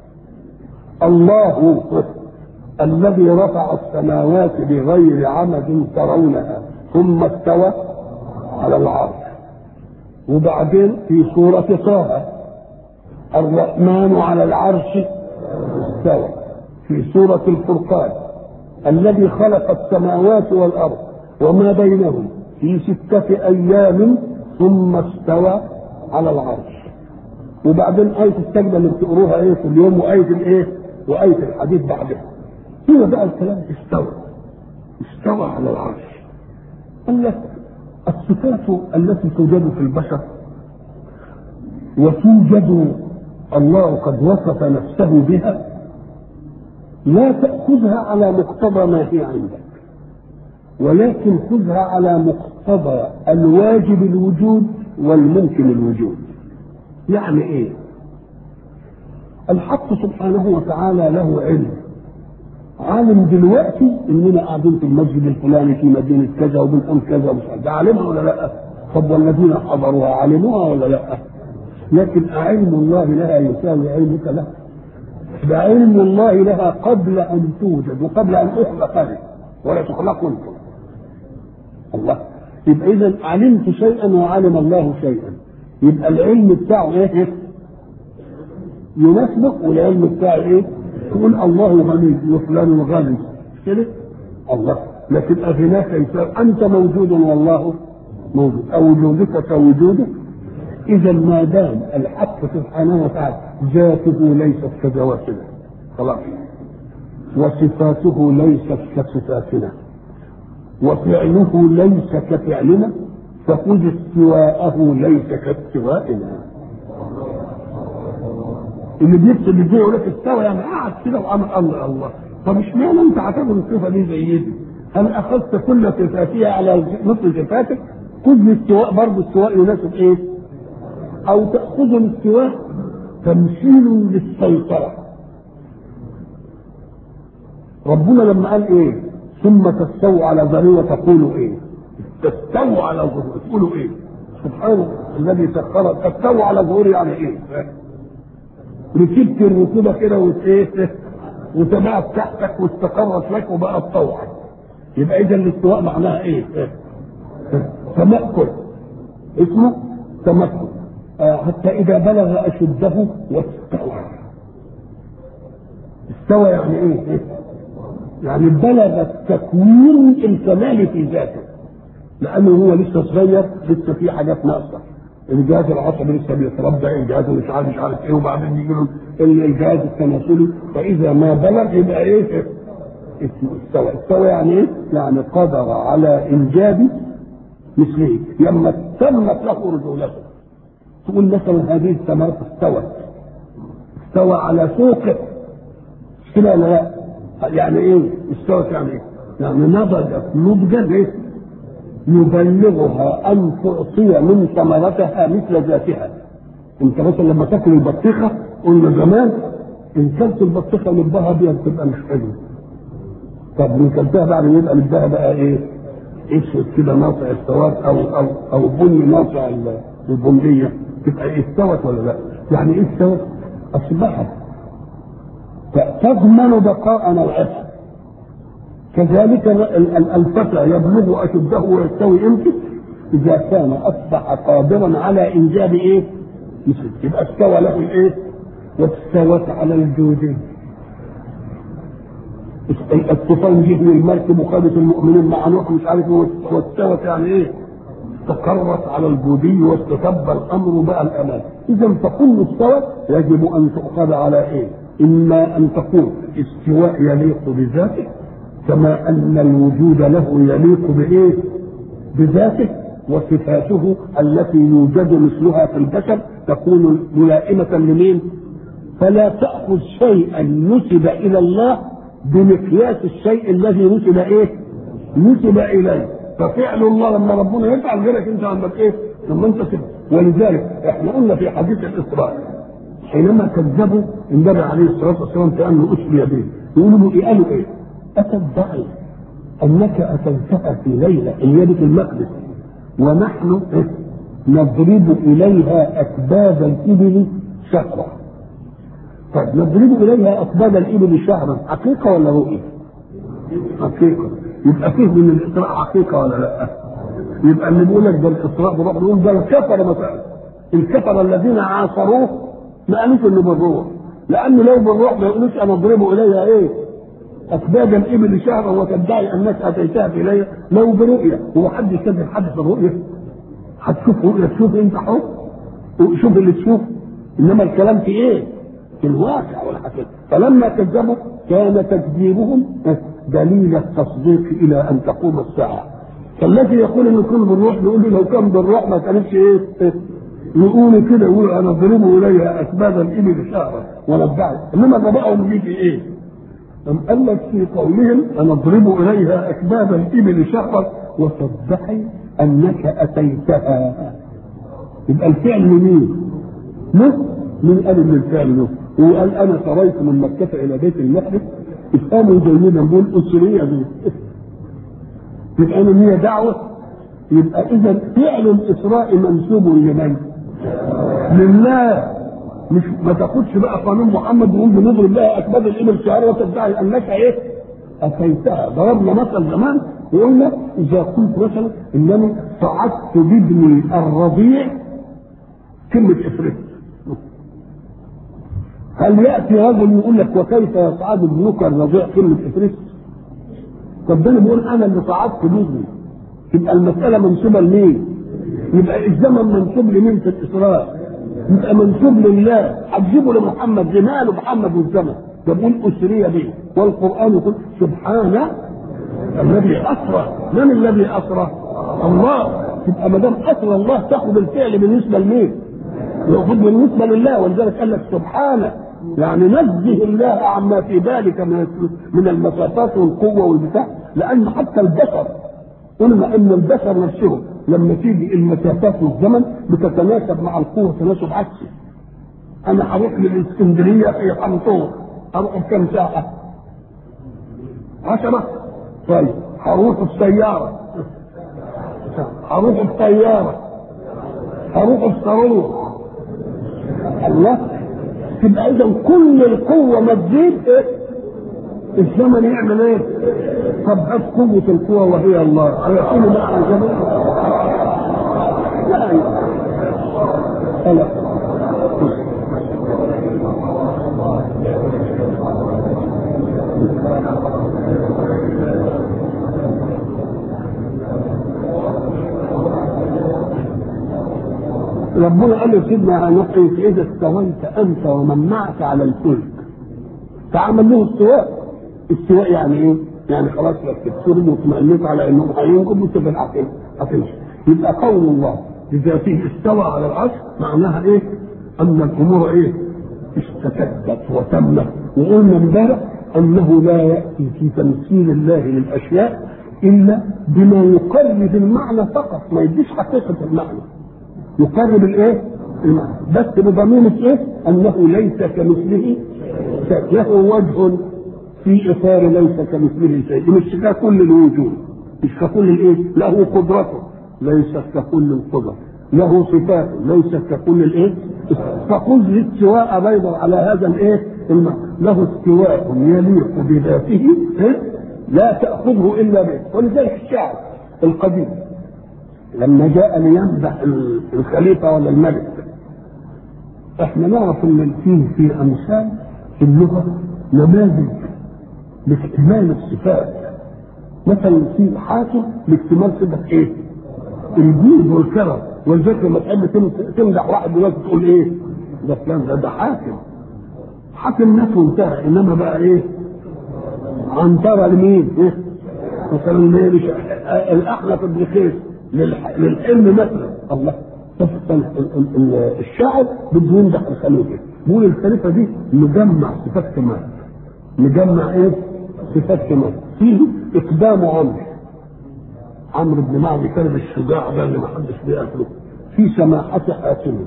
الله الذي رفع السماوات بغير عمد ترونها ثم استوى على العرش وبعدين في سورة طه الرحمن على العرش استوى في سورة الفرقان الذي خلق السماوات والأرض وما بينهم في ستة أيام ثم استوى على العرش وبعدين آية السجدة اللي بتقروها إيه في اليوم وآية الإيه وآية الحديث بعدها هنا بقى الكلام استوى استوى على العرش قال لك الصفات التي توجد في البشر وتوجد الله قد وصف نفسه بها لا تأخذها على مقتضى ما هي عندك ولكن خذها على مقتضى الواجب الوجود والممكن الوجود يعني ايه الحق سبحانه وتعالى له علم عالم دلوقتي اننا قاعدين في المسجد الفلاني في مدينه كذا وبنقول كذا ومش عارف ده عالمها ولا لا؟ طب والذين حضروها علموها ولا لا؟ لكن أعلم الله لها يساوي علمك لها ده علم الله لها قبل أن توجد وقبل أن أخلق لك ولا تخلق أنتم الله يبقى إذا علمت شيئا وعلم الله شيئا يبقى العلم بتاعه إيه؟ يناسبك والعلم بتاعه إيه؟ تقول الله غني وفلان غني كده الله لكن أغناك يساوي أنت موجود والله موجود أو وجودك كوجوده إذا ما دام الحق سبحانه وتعالى ذاته ليست كذواتنا خلاص وصفاته ليست كصفاتنا وفعله ليس كفعلنا فخذ استواءه ليس كاستوائنا اللي بيكتب الدنيا يقول لك استوى يعني قعد كده وامر امر الله طب اشمعنى انت هتاخد الصفه دي زي دي؟ هل اخذت كل صفاتها على مثل صفاتك؟ خذ الاستواء برضه استواء يناسب ايه؟ او تاخذ الاستواء تمثيل للسيطره ربنا لما قال ايه ثم تستووا على ظهره وتقولوا ايه تستووا على ظهره تقولوا ايه سبحانه الذي سخر تستووا على ظهوره يعني ايه ركبت الركوبه كده وايه وتبعت تحتك واستقرت لك وبقت طوعا يبقى اذا الاستواء معناها ايه تمكن اسمه تمكن آه حتى اذا بلغ اشده واستوى استوى يعني ايه يعني بلغ التكوين الكمالي في ذاته لانه هو لسه صغير لسه في حاجات ناقصه الجهاز العصبي لسه بيتربى الجهاز مش عارف مش عارف ايه وبعدين يجي له الجهاز التناسلي فاذا ما بلغ يبقى ايه اسمه استوى استوى يعني ايه؟ يعني قدر على انجاب مثله لما تمت له رجولته تقول مثلا هذه الثمرة استوت استوى على سوقه كده ولا لا؟ يعني ايه؟ استوت يعني ايه؟ يعني نضجت نضجا ايه؟ يبلغها ان تعطي من ثمرتها مثل ذاتها. انت مثلا لما تاكل البطيخه قلنا زمان ان كلت البطيخه لبها ابيض تبقى مش حلوه. طب ان كلتها بعد ما يبقى لبها بقى ايه؟ اسود كده ناطع السواد او او او بني ناطع البنيه تبقى ايه استوت ولا لا؟ يعني ايه استوت؟ اصبحت تضمن بقاء نوعها كذلك الفتى يبلغ اشده ويستوي امتى؟ اذا كان اصبح قادرا على انجاب ايه؟ مثل يبقى استوى له الايه؟ واستوت على الجودين الطوفان جه من المركب وخدت المؤمنين مع نوح مش عارف واستوت يعني ايه؟ استقرت على الجودي واستتب الامر بقى الامان اذا فكل استوى يجب ان تؤخذ على ايه؟ اما ان تكون استواء يليق بذاته كما ان الوجود له يليق بايه؟ بذاته وصفاته التي يوجد مثلها في البشر تكون ملائمة لمين؟ فلا تأخذ شيئا نسب إلى الله بمقياس الشيء الذي نسب إيه؟ نسب إليه ففعل الله لما ربنا يفعل غيرك أنت عندك إيه؟ لما أنت ولذلك احنا قلنا في حديث الاسراء حينما كذبوا النبي عليه الصلاه والسلام كانه اسري به يقولوا له ايه قالوا ايه؟ اتدعي انك اتيتها في ليله هي بيت المقدس ونحن إيه؟ نضرب اليها اكباد الابل شهرا طيب نضرب اليها اكباد الابل شهرا حقيقه ولا رؤيه؟ حقيقه يبقى فيه من الاسراء حقيقه ولا لا؟ يبقى اللي بيقول لك ده الاسراء بروح نقول ده الكفر مثلا الكفر الذين عاصروه ما قالوش انه بالروح لان لو بالروح ما يقولوش انا اضرب اليها ايه؟ اكباد الابل شهرا وتدعي انك اتيتها الي لو برؤيه هو حد يكذب حد في الرؤيه؟ هتشوف رؤيه تشوف انت حر شوف اللي تشوف انما الكلام في ايه؟ في الواقع والحقيقه فلما كذبوا كان تكذيبهم دليل التصديق الى ان تقوم الساعه فالذي يقول انه كل بالروح نقول له لو كان بالروح ما كانتش ايه؟ يقولوا كده يقولوا انا اضربوا الي اسباب الابل شهرا وندعي انما ضبائهم دي في ايه؟ أم قال لك في قولهم أنا أضرب إليها أكباد الإبل شهرا وتدعي أنك أتيتها يبقى الفعل مين؟ نص من قال ان الفعل نص هو قال انا سريت من مكه الى بيت المقدس افهموا جيدا بقول اسريه دي يبقى انا هي دعوه يبقى اذا فعل الاسراء منسوب لمن؟ لله مش ما تاخدش بقى قانون محمد ونقول بنضرب لها اكباد الابل شعار وتدعي انك ايه؟ اتيتها ضربنا مثل زمان وقلنا اذا قلت مثلا انني صعدت بابني الرضيع كلمه افريت هل ياتي رجل يقول لك وكيف يصعد ابنك الرضيع كلمه افريت؟ طب ده انا بقول انا اللي صعدت بابني يبقى المساله منسوبه لمين؟ يبقى الزمن منسوب لمين في الاسراء؟ يبقى منسوب لله هتجيبه لمحمد لماله محمد والزمن ده بيقول اسري به والقران يقول سبحان الذي اسرى من الذي اسرى؟ الله يبقى ما دام اسرى الله تاخذ الفعل بالنسبه لمين؟ ياخذ بالنسبه لله ولذلك قال لك سبحانه يعني نزه الله عما في ذلك من من المسافات والقوه والبتاع لان حتى البشر قلنا ان البشر نفسهم لما تيجي المسافات والزمن بتتناسب مع القوه تناسب عكسي انا هروح للاسكندريه في حنطور اروح بكم ساعه؟ عشرة طيب هروح بسيارة هروح بطيارة هروح بصاروخ الله تبقى اذا كل القوة ما تزيد ايه؟ الزمن يعمل ايه؟ طب هات قوة القوة وهي الله هيكون مع الزمن؟ لا لا ربنا قال لسيدنا نقي فإذا استويت أنت ومن معك على الفلك فعمل له استواء استواء يعني ايه؟ يعني خلاص ركبت واطمئنيت على انهم هينجم وتبقى العقل هتمشي يبقى قول الله بذاته استوى على العرش معناها ايه؟ ان الامور ايه؟ استتبت وتمت وقلنا امبارح انه لا ياتي في تمثيل الله للاشياء الا بما يقرب المعنى فقط ما يديش حقيقه المعنى يقرب الايه؟ المعنى بس بضميمة ايه؟ انه ليس كمثله شيء له وجه في اطار ليس كمثله شيء مش ككل الوجود مش ككل الايه؟ له قدرته ليست ككل القدر له صفات ليست ككل الايه؟ فخذ الاستواء بيضا على هذا الايه؟ المعنى له استواء يليق بذاته إيه؟ لا تاخذه الا به ولذلك الشعر القديم لما جاء ليمدح الخليفه ولا الملك احنا نعرف ان فيه في امثال في اللغه نماذج لاكتمال الصفات مثلا في حاكم لاكتمال صفه ايه؟ الجود والكرم ولذلك لما تحب تمدح واحد دلوقتي تقول ايه؟ ده فلان ده ده حاكم حاكم نفسه انتهى انما بقى ايه؟ عنترة لمين؟ إيه؟ مثلا ايه الاحنف بن قيس للحلم مثلا الله الشاعر بده يمدح الخليفه بيقول الخليفه دي مجمع صفات كمال مجمع ايه؟ صفات كمال فيه اقدام عمرو عمرو بن معدي كان الشجاع ده اللي ما حدش بيقتله في سماحة حاكمه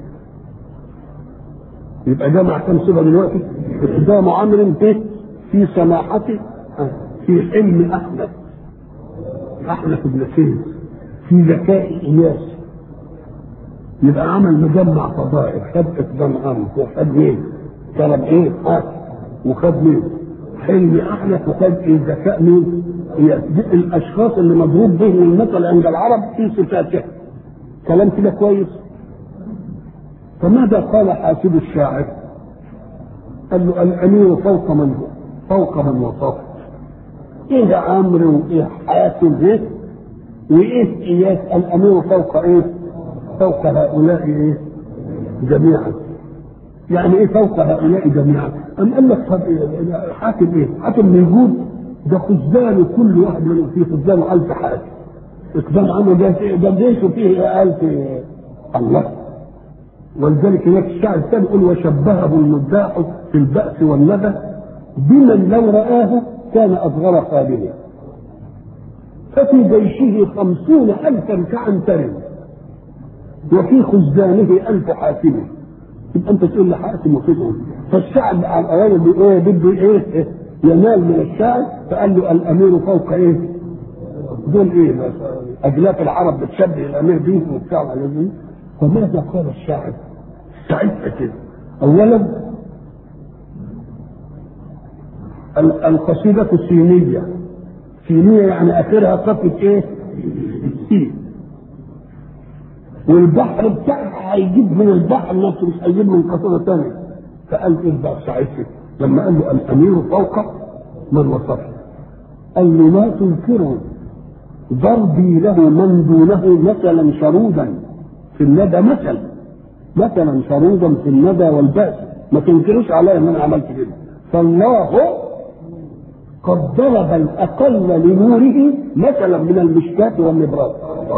يبقى جمع كم صفة دلوقتي؟ إقدام عمرو به في سماحته في حلم أحمد أحمد بن سيد في ذكاء إياس يبقى عمل مجمع فضائل خد إقدام عمرو وخد مين؟ كرم إيه؟ حاتم وخد مين؟ حلم أحمد وخد إيه؟ ذكاء مين؟ إياس دي الأشخاص اللي مضروب بهم المثل عند العرب في صفاتهم كلام كده كويس فماذا قال حاسب الشاعر؟ قال له الامير فوق من فوق من وصفت. ايه عمرو وايه حاتم ايه؟ وايه اياس الامير فوق ايه؟ فوق هؤلاء ايه؟ جميعا. يعني ايه فوق هؤلاء جميعا؟ أم قال لك طب إيه؟ حاتم ايه؟ حاتم موجود ده خزان كل واحد منهم فيه خزانه ألف حاتم. اقدام عمرو ده ده جيشه فيه ألف الله ولذلك هناك الشاعر الثاني يقول وشبهه المداح في البأس والندى بمن لو رآه كان أصغر خالده ففي جيشه خمسون ألفا كعنتر وفي خزانه ألف حاكم يبقى أنت تقول لي حاكم وكده فالشعب على الأوان بإيه بده إيه ينال من الشعب فقال له الأمير فوق إيه دول إيه أجلاف العرب بتشبه الأمير بيهم وبتاع الذي فماذا قال الشاعر؟ ساعتها كده اولا القصيدة السينية سينية يعني اخرها قطة ايه؟ السين والبحر بتاعها هيجيب من البحر نفسه مش هيجيب من قصيدة ثانية فقال ايه بقى ساعتها لما قال له الامير فوق من وصفه قال له لا تنكروا ضربي له من دونه مثلا شرودا في الندى مثل مثلا شرودا في الندى والبأس ما تنكروش عليا ان انا عملت كده فالله قد ضرب الاقل لنوره مثلا من المشكاة والنبراس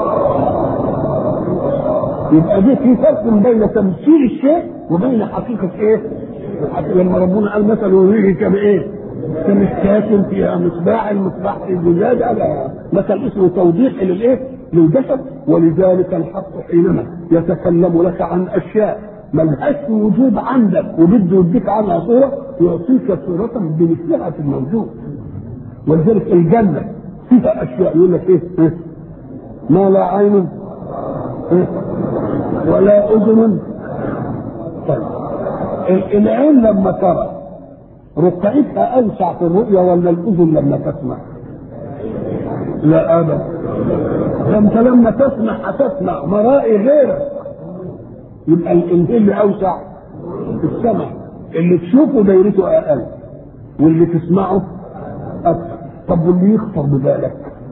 يبقى دي في فرق بين تمثيل الشيء وبين حقيقة ايه؟ لما ربنا قال مثل نوره كما ايه؟ كمشكاة فيها مصباح المصباح في الزجاج هذا مثل اسمه توضيح للايه؟ للجسد ولذلك الحق حينما يتكلم لك عن اشياء ملهاش وجود عندك وبده يديك عنها صوره يعطيك صوره بمثلها في الموجود ولذلك الجنه فيها اشياء يقول لك ايه؟ إيه؟ ما لا عين إيه؟ ولا اذن طيب العين لما ترى رقعتها اوسع في الرؤيه ولا الاذن لما تسمع؟ لا ابدا ده انت لما تسمع هتسمع مرائي غيرك يبقى اللي اوسع السمع اللي تشوفه دايرته اقل واللي تسمعه اكثر طب واللي يخطر ببالك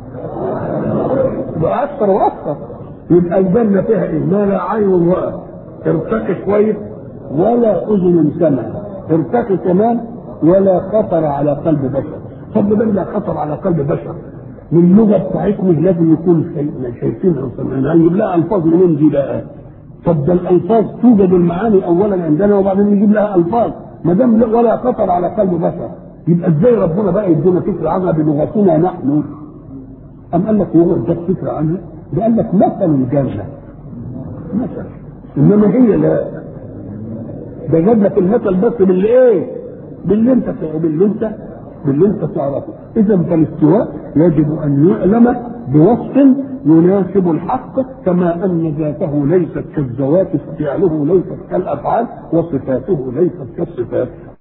يبقى اكثر واكثر يبقى الجنه فيها ايه؟ ما لا عين رأت ارتقي كويس ولا اذن سمع ارتقي كمان ولا خطر على قلب بشر طب ده لا خطر على قلب بشر واللغه بتاعتنا لازم يكون شايفينها وسامعينها يجيب لها الفاظ منين دي بقى؟ طب ده الالفاظ توجد المعاني اولا عندنا وبعدين نجيب لها الفاظ ما دام ولا خطر على قلب بشر يبقى ازاي ربنا بقى يدينا فكره عنها بلغتنا نحن؟ أم قال لك هو اداك فكره عنها؟ ده قال لك مثل الجنه مثل انما هي لا ده جاب لك المثل بس باللي ايه؟ باللي انت باللي انت باللي انت تعرفه اذا فالاستواء يجب ان يعلم بوصف يناسب الحق كما ان ذاته ليست كالذوات فعله ليست كالافعال وصفاته ليست كالصفات